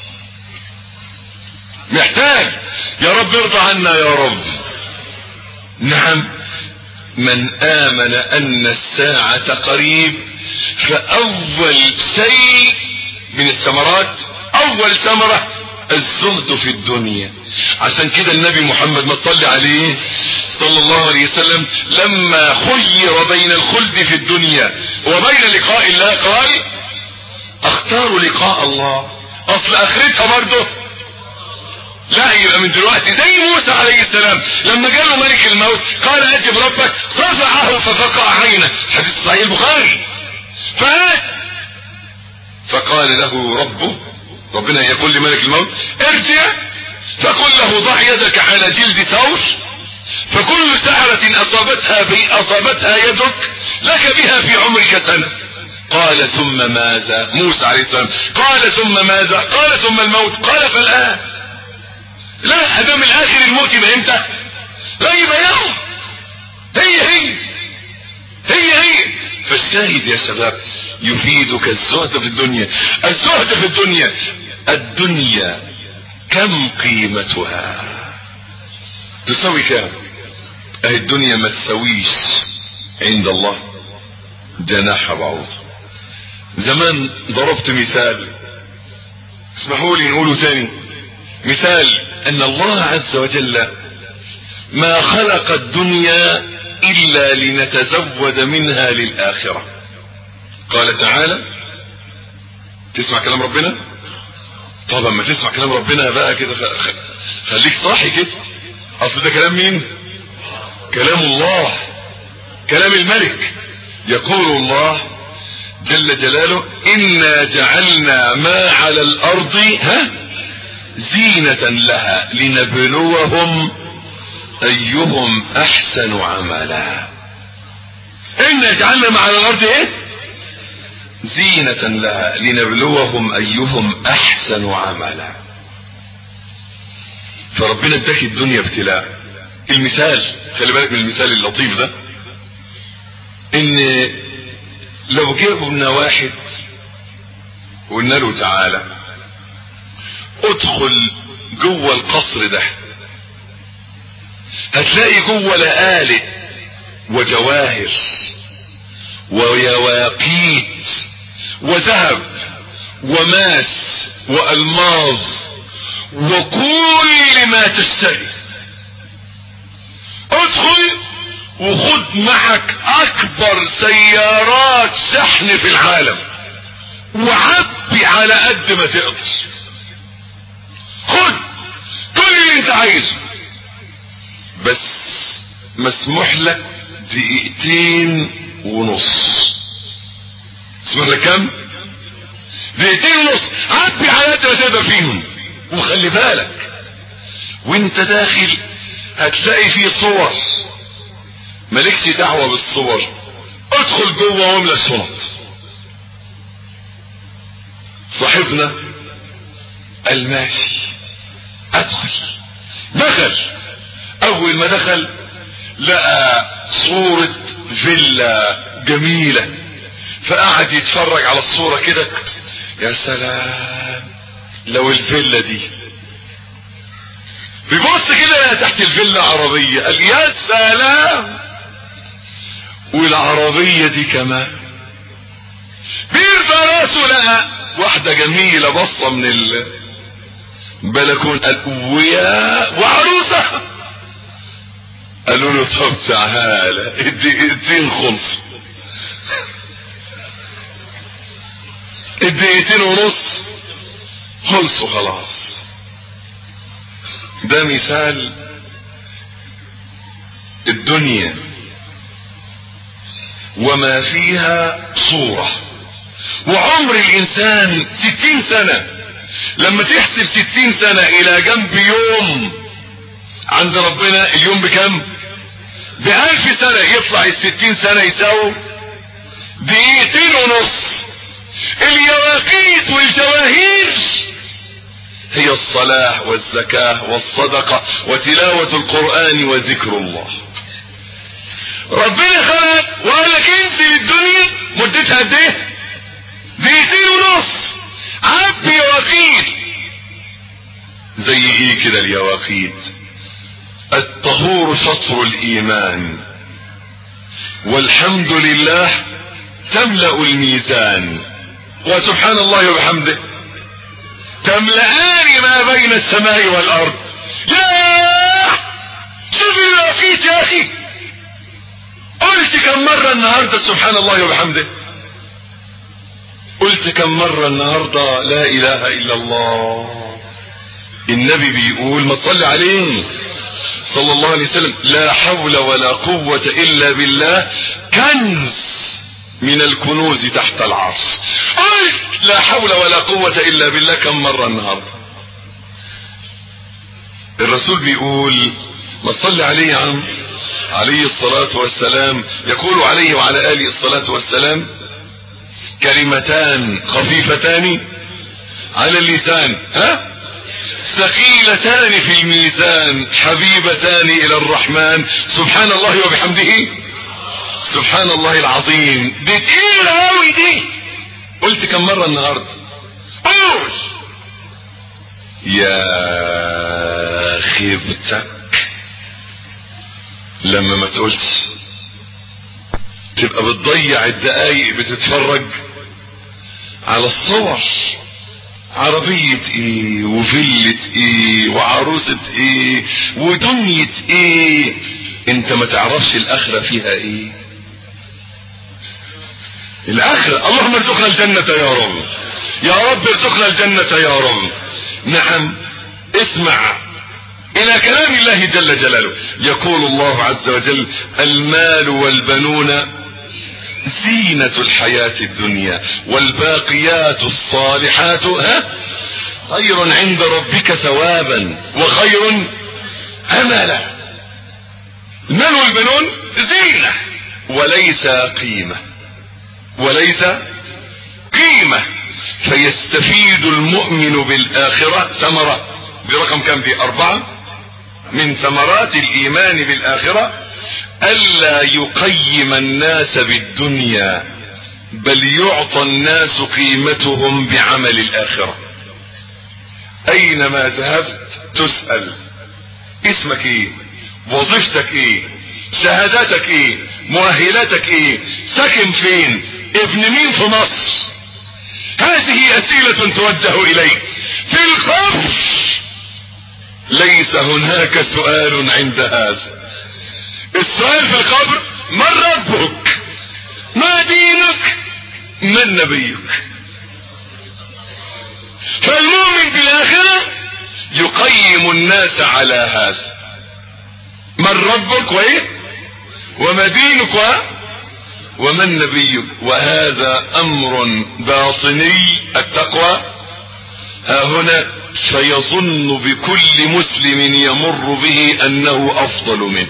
محتاج يا رب ارضى عنا يا رب نعم من امن ان الساعة قريب فاول شيء من الثمرات اول ثمرة الزهد في الدنيا عشان كده النبي محمد ما تصلي عليه صلى الله عليه وسلم لما خير بين الخلد في الدنيا وبين لقاء الله قال اختار لقاء الله اصل اخرتها برضه لا يبقى من دلوقتي زي موسى عليه السلام لما جاله ملك الموت قال اجب ربك صفعه ففقع عينه حديث صحيح البخاري فهات فقال له ربه ربنا يقول لملك الموت ارجع فقل له ضع يدك على جلد ثور فكل سحرة أصابتها بي أصابتها يدك لك بها في عمرك سنة قال ثم ماذا موسى عليه السلام قال ثم ماذا قال ثم الموت قال فالآن لا هذا من آخر الموت يبقى امتى لا يبقى يوم هي هي هي هي فالشاهد يا شباب يفيدك الزهد في الدنيا الزهد في الدنيا الدنيا كم قيمتها تساوي كام اهي الدنيا ما تساويش عند الله جناح بعوض زمان ضربت مثال اسمحوا لي نقوله تاني مثال ان الله عز وجل ما خلق الدنيا الا لنتزود منها للاخره قال تعالى تسمع كلام ربنا طبعا ما تسمع كلام ربنا بقى كده خليك صاحي كده اصل ده كلام مين كلام الله كلام الملك يقول الله جل جلاله انا جعلنا ما على الارض ها زينة لها لنبلوهم ايهم احسن عملا انا جعلنا ما على الارض ايه زينة لها لنبلوهم ايهم احسن عملا فربنا اداك الدنيا ابتلاء المثال خلي بالك من المثال اللطيف ده ان لو جبنا واحد وقلنا له تعالى ادخل جوه القصر ده هتلاقي جوه لآلئ وجواهر ويواقيت وذهب وماس والماظ وكل ما تشتهي ادخل وخد معك اكبر سيارات شحن في العالم وعبي على قد ما تقدر خد كل اللي انت عايزه بس مسموح لك دقيقتين ونص مسموح لك كم دقيقتين ونص عبي على قد ما تقدر فيهم وخلي بالك وانت داخل هتلاقي فيه صور مالكش دعوة بالصور ادخل جوه واملى الشنط صاحبنا قال ماشي ادخل دخل اول ما دخل لقى صورة فيلا جميلة فقعد يتفرج على الصورة كده يا سلام لو الفيلا دي بيبص كده تحت الفيلا عربية قال يا سلام والعربية دي كمان بيرفع راسه لقى واحدة جميلة بصة من البلكون قال ويا وعروسة قالوا له طب تعالى الدقيقتين خلصوا الدقيقتين ونص خلصوا خلاص ده مثال الدنيا وما فيها صورة وعمر الانسان ستين سنة لما تحسب ستين سنة الى جنب يوم عند ربنا اليوم بكم بألف سنة يطلع الستين سنة يساوي دقيقتين ونص اليواقيت والجواهير هي الصلاة والزكاة والصدقة وتلاوة القرآن وذكر الله ربنا خلق وقال لك انزل الدنيا مدتها قد ايه دقيقتين ونص عبي يواقيت زي ايه كده اليواقيت الطهور شطر الايمان والحمد لله تملأ الميزان وسبحان الله وبحمده تملأان ما بين السماء والارض يا شوف اليواقيت يا اخي قلت كم مرة النهاردة سبحان الله وبحمده قلت كم مرة النهاردة لا اله الا الله النبي بيقول ما تصلي عليه صلى الله عليه وسلم لا حول ولا قوة الا بالله كنز من الكنوز تحت العرش قلت لا حول ولا قوة الا بالله كم مرة النهاردة الرسول بيقول ما تصلي عليه يا عم عليه الصلاة والسلام يقول عليه وعلى آله الصلاة والسلام كلمتان خفيفتان على اللسان ها ثقيلتان في الميزان حبيبتان الى الرحمن سبحان الله وبحمده سبحان الله العظيم دي تقيلة اوي دي قلت كم مرة النهاردة قول يا خيبتك لما ما تقولش تبقى بتضيع الدقايق بتتفرج على الصور عربية ايه وفيلة ايه وعروسة ايه ودنيا ايه انت ما تعرفش الاخرة فيها ايه الاخرة اللهم ارزقنا الجنة يا رب يا رب ارزقنا الجنة يا رب نعم اسمع الى كلام الله جل جلاله يقول الله عز وجل المال والبنون زينة الحياة الدنيا والباقيات الصالحات ها خير عند ربك ثوابا وخير املا المال والبنون زينة وليس قيمة وليس قيمة فيستفيد المؤمن بالآخرة ثمرة برقم كم في أربعة من ثمرات الإيمان بالآخرة ألا يقيم الناس بالدنيا بل يعطى الناس قيمتهم بعمل الآخرة أينما ذهبت تسأل اسمك ايه وظيفتك ايه شهاداتك ايه مؤهلاتك ايه ساكن فين ابن مين في مصر هذه اسئلة توجه اليك في القبر ليس هناك سؤال عند هذا السؤال في القبر من ربك ما دينك من نبيك فالمؤمن في الاخرة يقيم الناس على هذا من ربك وايه وما دينك و... ومن نبيك وهذا امر باطني التقوى ها هنا فيظن بكل مسلم يمر به انه افضل منه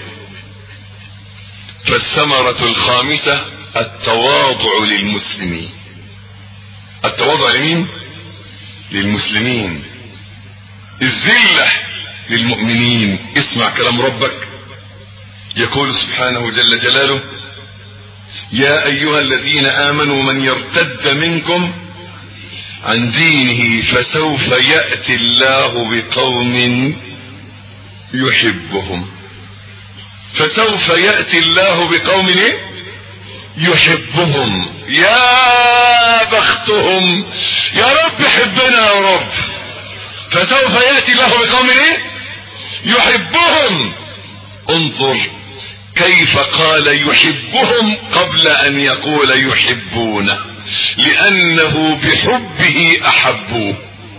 فالثمرة الخامسة التواضع للمسلمين التواضع لمين للمسلمين الذلة للمؤمنين اسمع كلام ربك يقول سبحانه جل جلاله يا ايها الذين امنوا من يرتد منكم عن دينه فسوف ياتي الله بقوم يحبهم فسوف ياتي الله بقوم ايه يحبهم يا بختهم يا رب حبنا يا رب فسوف ياتي الله بقوم ايه يحبهم انظر كيف قال يحبهم قبل ان يقول يحبونه لانه بحبه احبوه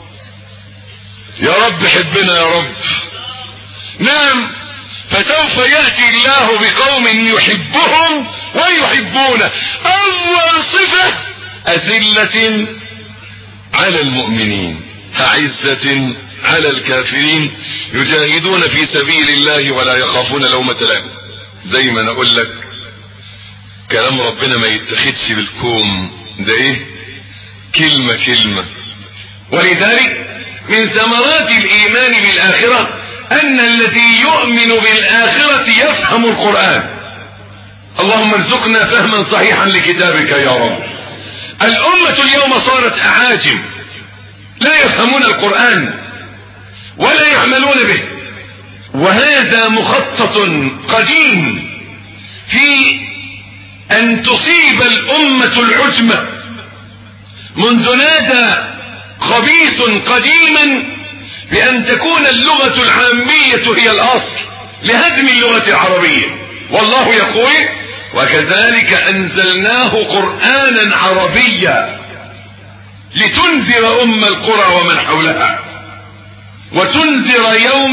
يا رب حبنا يا رب نعم فسوف ياتي الله بقوم يحبهم ويحبونه اول صفه اذله على المؤمنين اعزه على الكافرين يجاهدون في سبيل الله ولا يخافون لومة لائم زي ما انا اقول لك كلام ربنا ما يتخدش بالكوم ده ايه كلمة كلمة ولذلك من ثمرات الايمان بالاخرة ان الذي يؤمن بالاخرة يفهم القرآن اللهم ارزقنا فهما صحيحا لكتابك يا رب الامة اليوم صارت اعاجم لا يفهمون القرآن ولا يعملون به وهذا مخطط قديم في ان تصيب الامة العجمة منذ نادى خبيث قديما بان تكون اللغة العامية هي الاصل لهدم اللغة العربية والله يقول وكذلك انزلناه قرآنا عربيا لتنذر ام القرى ومن حولها وتنذر يوم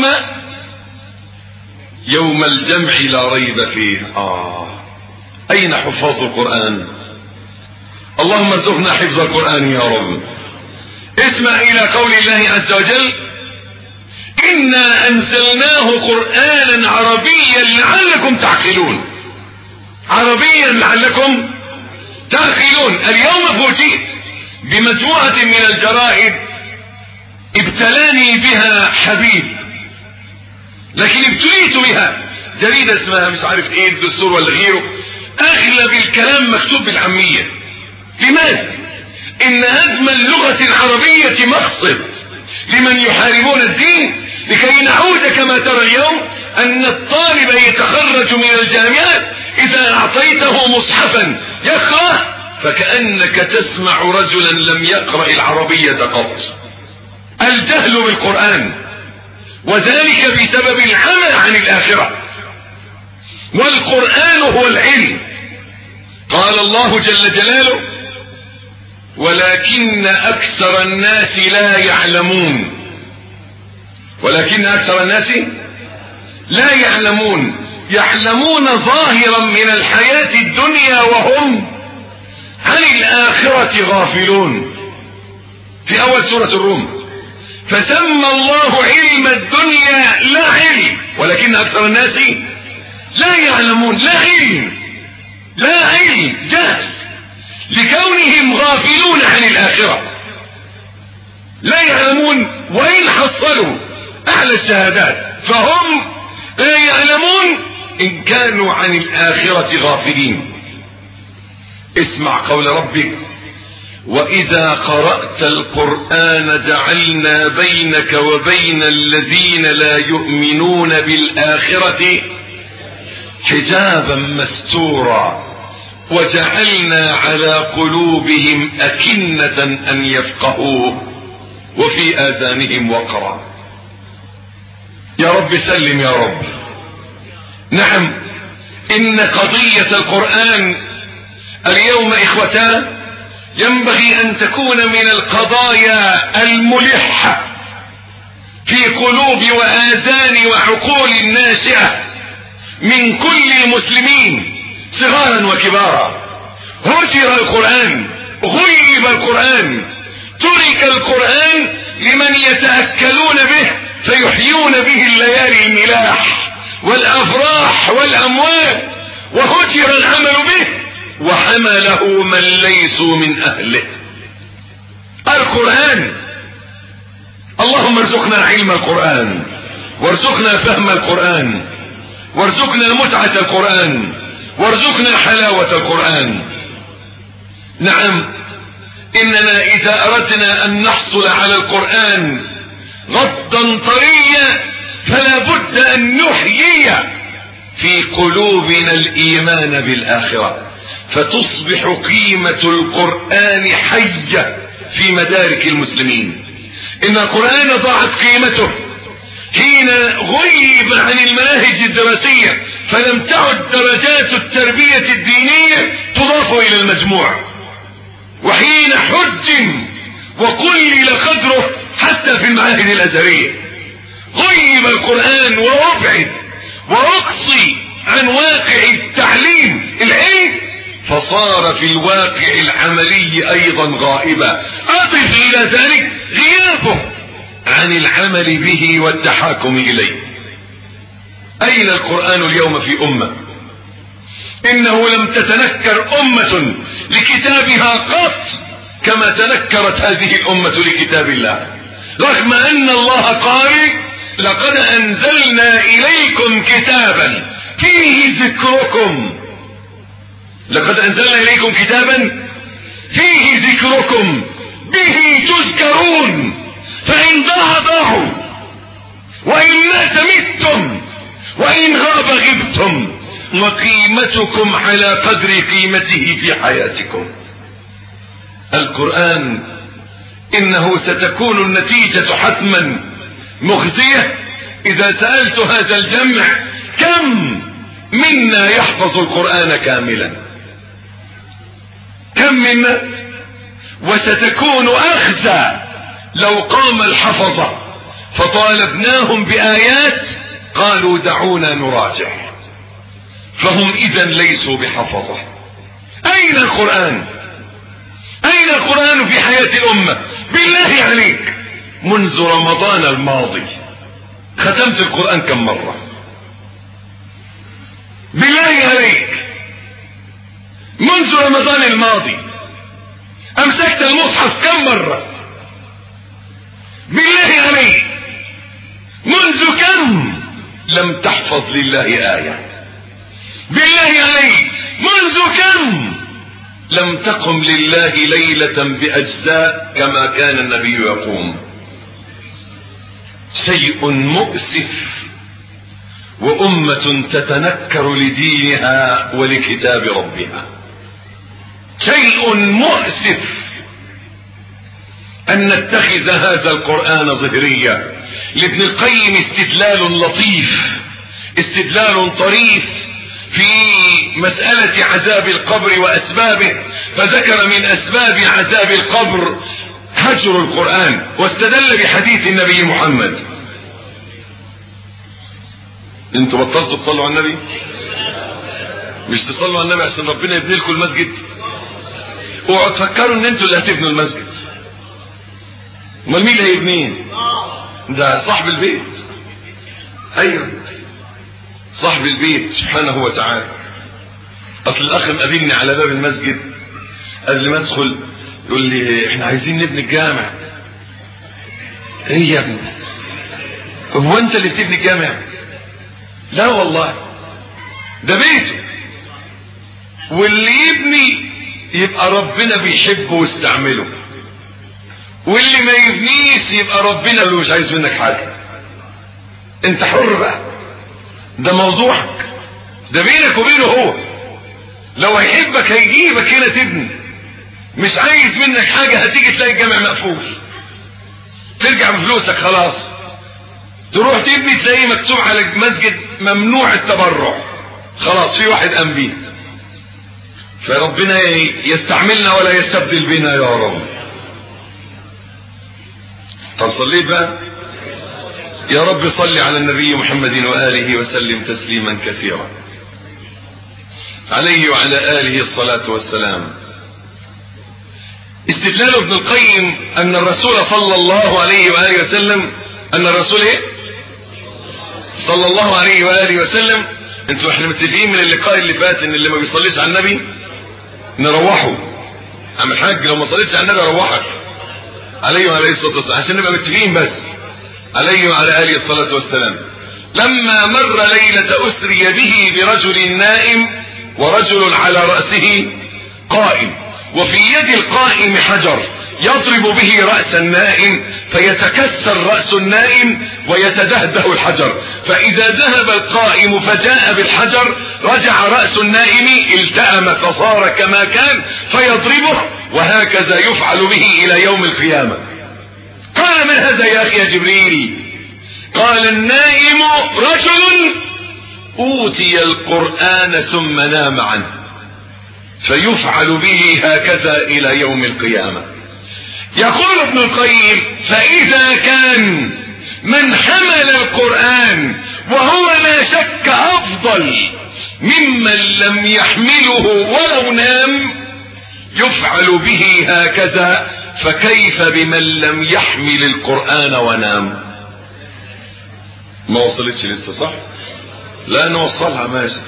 يوم الجمع لا ريب فيه آه أين حفاظ القرآن اللهم ارزقنا حفظ القرآن يا رب اسمع إلى قول الله عز وجل إنا أنزلناه قرآنا عربيا لعلكم تعقلون عربيا لعلكم تعقلون اليوم فوجئت بمجموعة من الجرائد ابتلاني بها حبيب لكن ابتليت بها جريدة اسمها مش عارف ايه الدستور ولا غيره اغلب الكلام مكتوب بالعامية لماذا ان هدم اللغة العربية مقصد لمن يحاربون الدين لكي نعود كما ترى اليوم ان الطالب يتخرج من الجامعات اذا اعطيته مصحفا يقرأ فكأنك تسمع رجلا لم يقرأ العربية قط الجهل بالقرآن وذلك بسبب العمى عن الآخرة والقرآن هو العلم قال الله جل جلاله ولكن أكثر الناس لا يعلمون ولكن أكثر الناس لا يعلمون يعلمون ظاهرا من الحياة الدنيا وهم عن الآخرة غافلون في أول سورة الروم فسمى الله علم الدنيا لا علم ولكن أكثر الناس لا يعلمون لا علم لا علم جهل لكونهم غافلون عن الآخرة لا يعلمون وإن حصلوا أعلى الشهادات فهم لا يعلمون إن كانوا عن الآخرة غافلين اسمع قول ربك وإذا قرأت القرآن جعلنا بينك وبين الذين لا يؤمنون بالآخرة حجابا مستورا وجعلنا على قلوبهم أكنة أن يفقهوه وفي آذانهم وقرا يا رب سلم يا رب نعم إن قضية القرآن اليوم إخوتان ينبغي أن تكون من القضايا الملحة في قلوب وآذان وعقول الناشئة من كل المسلمين صغارا وكبارا هجر القرآن غيب القرآن ترك القرآن لمن يتأكلون به فيحيون به الليالي الملاح والأفراح والأموات وهجر العمل به وحمله من ليسوا من أهله القرآن اللهم ارزقنا علم القرآن وارزقنا فهم القرآن وارزقنا متعة القرآن وارزقنا حلاوة القرآن نعم إننا إذا أردنا أن نحصل على القرآن غضا طريا فلا بد أن نحيي في قلوبنا الإيمان بالآخرة فتصبح قيمة القرآن حية في مدارك المسلمين إن القرآن ضاعت قيمته حين غيب عن المناهج الدراسية فلم تعد درجات التربية الدينية تضاف إلى المجموع وحين حجم وقلل قدره حتى في المعاهد الأزهرية غيب القرآن وأبعد وأقصي عن واقع التعليم العلم فصار في الواقع العملي أيضا غائبا أضف إلى ذلك غيابه عن العمل به والتحاكم إليه أين القرآن اليوم في أمة إنه لم تتنكر أمة لكتابها قط كما تنكرت هذه الأمة لكتاب الله رغم أن الله قال لقد أنزلنا إليكم كتابا فيه ذكركم لقد أنزلنا إليكم كتابا فيه ذكركم به تذكرون فإن ضاع ضاعوا وإن مات متم وإن غاب غبتم وقيمتكم على قدر قيمته في حياتكم القرآن إنه ستكون النتيجة حتما مخزية إذا سألت هذا الجمع كم منا يحفظ القرآن كاملا كم منا وستكون أخزى لو قام الحفظة فطالبناهم بآيات قالوا دعونا نراجع فهم إذا ليسوا بحفظة أين القرآن أين القرآن في حياة الأمة بالله عليك منذ رمضان الماضي ختمت القرآن كم مرة بالله عليك منذ رمضان الماضي أمسكت المصحف كم مرة بالله عليك منذ كم لم تحفظ لله آية بالله عليك منذ كم لم تقم لله ليلة بأجزاء كما كان النبي يقوم شيء مؤسف وأمة تتنكر لدينها ولكتاب ربها شيء مؤسف أن نتخذ هذا القرآن ظهريا لابن القيم استدلال لطيف استدلال طريف في مسألة عذاب القبر وأسبابه فذكر من أسباب عذاب القبر هجر القرآن واستدل بحديث النبي محمد انتوا بطلتوا تصلوا على النبي مش تصلوا على النبي عشان ربنا يبني لكم المسجد اوعوا تفكروا ان انتوا اللي هتبنوا المسجد امال مين اللي هيبنيه ده صاحب البيت ايوه صاحب البيت سبحانه وتعالى اصل الاخ مقابلني على باب المسجد قبل ما ادخل يقول لي احنا عايزين نبني الجامع ايه يا ابني هو انت اللي بتبني الجامع لا والله ده بيته واللي يبني يبقى ربنا بيحبه واستعمله واللي ما يبنيش يبقى ربنا اللي مش عايز منك حاجه انت حر بقى ده موضوعك ده بينك وبينه هو لو هيحبك هيجيبك هنا تبني مش عايز منك حاجة هتيجي تلاقي الجامع مقفول ترجع بفلوسك خلاص تروح تبني تلاقيه مكتوب على المسجد ممنوع التبرع خلاص في واحد قام بيه فربنا يستعملنا ولا يستبدل بنا يا رب طب صليت بقى يا رب صل على النبي محمد وآله وسلم تسليما كثيرا عليه وعلى آله الصلاة والسلام استدلال ابن القيم أن الرسول صلى الله عليه وآله وسلم أن الرسول إيه؟ صلى الله عليه وآله وسلم انتوا احنا متفقين من اللقاء اللي فات ان اللي ما بيصليش على النبي نروحه عم الحاج لو ما صليتش على النبي اروحك عليه وعليه الصلاة والسلام عشان نبقى متفقين بس عليه وعلى آله الصلاة والسلام لما مر ليلة أسري به برجل نائم ورجل على رأسه قائم وفي يد القائم حجر يضرب به رأس النائم فيتكسر رأس النائم ويتدهده الحجر فإذا ذهب القائم فجاء بالحجر رجع رأس النائم التأم فصار كما كان فيضربه وهكذا يفعل به إلى يوم القيامة قال من هذا يا أخي يا جبريل قال النائم رجل أوتي القرآن ثم نام عنه فيفعل به هكذا إلى يوم القيامة يقول ابن القيم فإذا كان من حمل القرآن وهو لا شك أفضل ممن لم يحمله ولو نام يفعل به هكذا فكيف بمن لم يحمل القرآن ونام ما وصلتش لسه صح لا نوصلها ماشي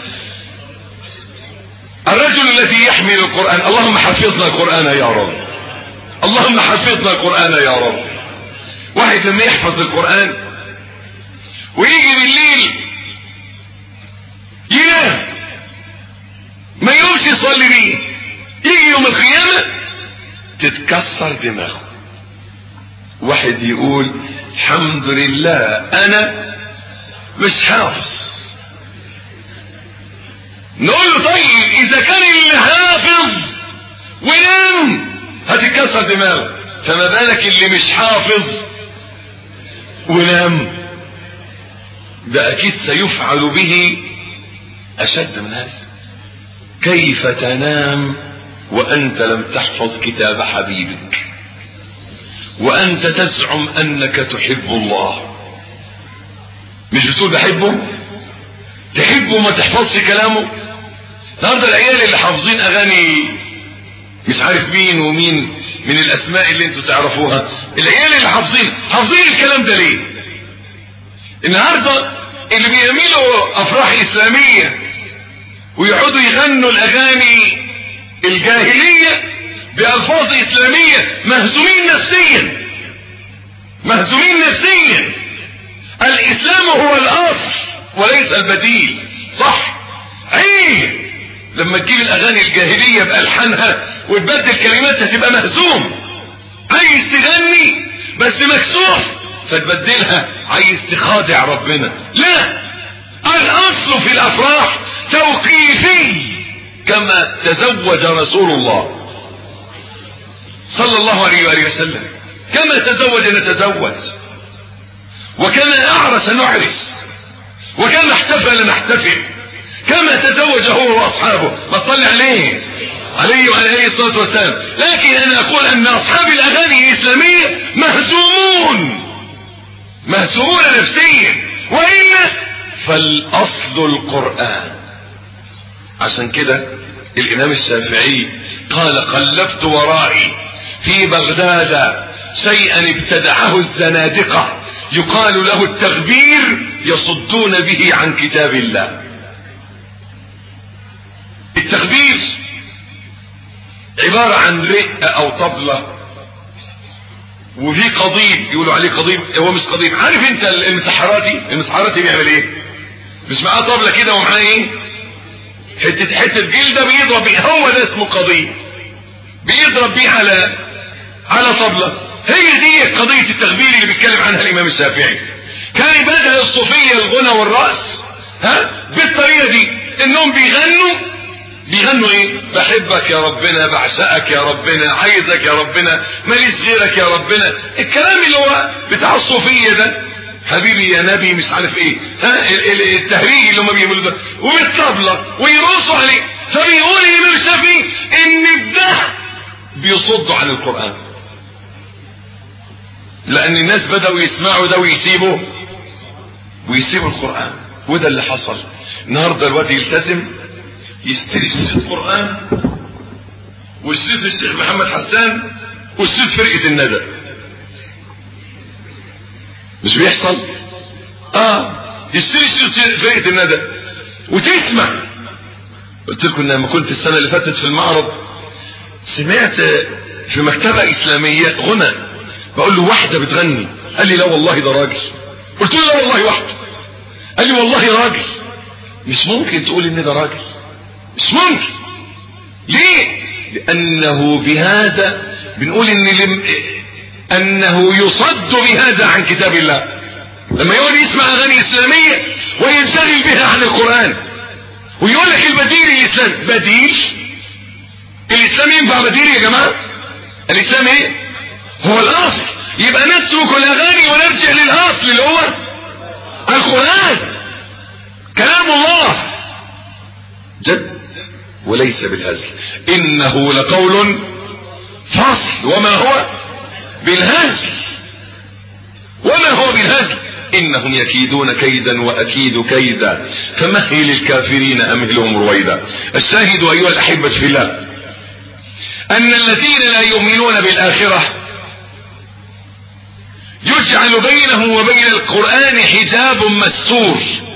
الرجل الذي يحمل القرآن اللهم حفظنا القرآن يا رب اللهم حفظنا القرآن يا رب واحد لما يحفظ القرآن ويجي بالليل ينام ما يقومش يصلي بيه يجي يوم القيامة تتكسر دماغه واحد يقول الحمد لله انا مش حافظ نقول له طيب اذا كان اللي حافظ ونام هتتكسر دماغه فما بالك اللي مش حافظ ونام ده اكيد سيفعل به اشد من هذا كيف تنام وانت لم تحفظ كتاب حبيبك وانت تزعم انك تحب الله مش بتقول بحبه تحبه وما تحفظش كلامه النهارده العيال اللي حافظين اغاني مش عارف مين ومين من الاسماء اللي انتوا تعرفوها العيال اللي حافظين حافظين الكلام ده ليه النهارده اللي بيعملوا افراح اسلاميه ويقعدوا يغنوا الاغاني الجاهليه بألفاظ إسلامية مهزومين نفسيا مهزومين نفسيا الإسلام هو الأصل وليس البديل صح عيب لما تجيب الأغاني الجاهلية بألحانها وتبدل كلماتها تبقى مهزوم عايز تغني بس مكسوف فتبدلها عايز تخادع ربنا لا الأصل في الأفراح توقيفي كما تزوج رسول الله صلى الله عليه وآله وسلم كما تزوج نتزوج وكما أعرس نعرس وكما احتفل نحتفل كما تزوج هو وأصحابه ما تصلي عليه عليه وعلى عليه الصلاة والسلام لكن أنا أقول أن أصحاب الأغاني الإسلامية مهزومون مهزومون نفسيا وإلا فالأصل القرآن عشان كده الإمام الشافعي قال قلبت ورائي في بغداد شيئا ابتدعه الزنادقة يقال له التغبير يصدون به عن كتاب الله التغبير عبارة عن رئة او طبلة وفي قضيب يقولوا عليه قضيب هو مش قضيب عارف انت المسحراتي المسحراتي بيعمل ايه مش معاه طبلة كده ومعاه ايه حتة حتة جلدة بيضرب بيه هو ده اسمه قضيب بيضرب بيه على على طبلة هي دي قضية التغبير اللي بيتكلم عنها الامام الشافعي كان بدأ الصوفية الغنى والرأس ها بالطريقة دي انهم بيغنوا بيغنوا ايه بحبك يا ربنا بعشقك يا ربنا عايزك يا ربنا ماليش غيرك يا ربنا الكلام اللي هو بتاع الصوفية ده حبيبي يا نبي مش عارف ايه ها التهريج اللي هم بيعملوا ده وبالطبلة ويرقصوا عليه فبيقول الامام الشافعي ان ده بيصدوا عن القرآن لان الناس بدأوا يسمعوا ده ويسيبوا ويسيبوا القرآن وده اللي حصل النهارده الواد يلتزم يشتري شريط قرآن وشريط الشيخ محمد حسان وشريط فرقة الندى مش بيحصل اه يشتري شريط فرقة الندى وتسمع قلت لكم لما كنت السنة اللي فاتت في المعرض سمعت في مكتبة إسلامية غنى بقول له واحدة بتغني قال لي لا والله ده راجل قلت له لا والله واحدة قال لي والله راجل مش ممكن تقول ان ده راجل مش ممكن ليه لانه بهذا بنقول ان لم... انه يصد بهذا عن كتاب الله لما يقعد يسمع اغاني اسلاميه وينشغل بها عن القران ويقول لك البديل الاسلام بديل الاسلام ينفع بديل يا جماعه الاسلام ايه هو الاصل يبقى نترك الاغاني ونرجع للاصل اللي هو القران كلام الله جد وليس بالهزل انه لقول فصل وما هو بالهزل وما هو بالهزل انهم يكيدون كيدا واكيد كيدا فمهل الكافرين امهلهم رويدا الشاهد ايها الاحبه في الله ان الذين لا يؤمنون بالاخره يجعل بينهم وبين القران حجاب مستور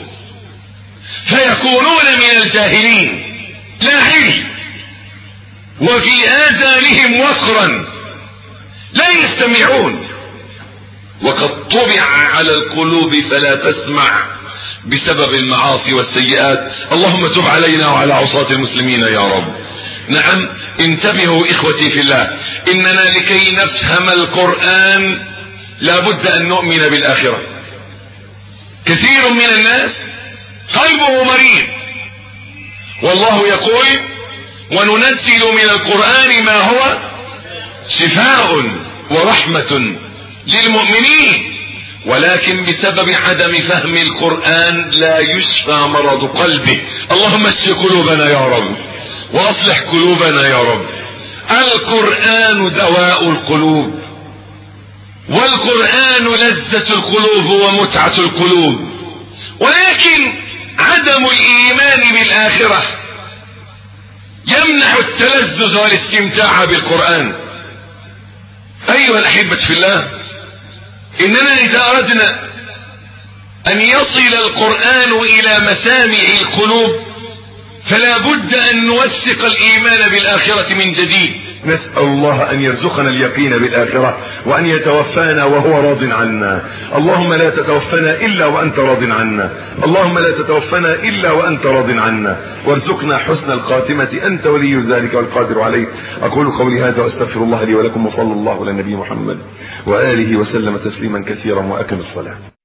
فيكونون من الجاهلين لا علم وفي آذانهم وقرا لا يستمعون وقد طبع على القلوب فلا تسمع بسبب المعاصي والسيئات اللهم تب علينا وعلى عصاة المسلمين يا رب نعم انتبهوا اخوتي في الله اننا لكي نفهم القرآن لابد ان نؤمن بالاخرة كثير من الناس قلبه مريض والله يقول وننزل من القرآن ما هو شفاء ورحمة للمؤمنين ولكن بسبب عدم فهم القرآن لا يشفى مرض قلبه اللهم اشف قلوبنا يا رب واصلح قلوبنا يا رب القرآن دواء القلوب والقرآن لذة القلوب ومتعة القلوب ولكن عدم الايمان بالاخرة يمنح التلذذ والاستمتاع بالقرآن أيها الأحبة في الله إننا إذا أردنا أن يصل القرآن إلى مسامع القلوب فلا بد أن نوثق الإيمان بالآخرة من جديد نسأل الله أن يرزقنا اليقين بالآخرة وأن يتوفانا وهو راض عنا اللهم لا تتوفنا إلا وأنت راض عنا اللهم لا تتوفنا إلا وأنت راض عنا وارزقنا حسن الخاتمة أنت ولي ذلك والقادر عليه أقول قولي هذا وأستغفر الله لي ولكم وصلى الله على النبي محمد وآله وسلم تسليما كثيرا وأكم الصلاة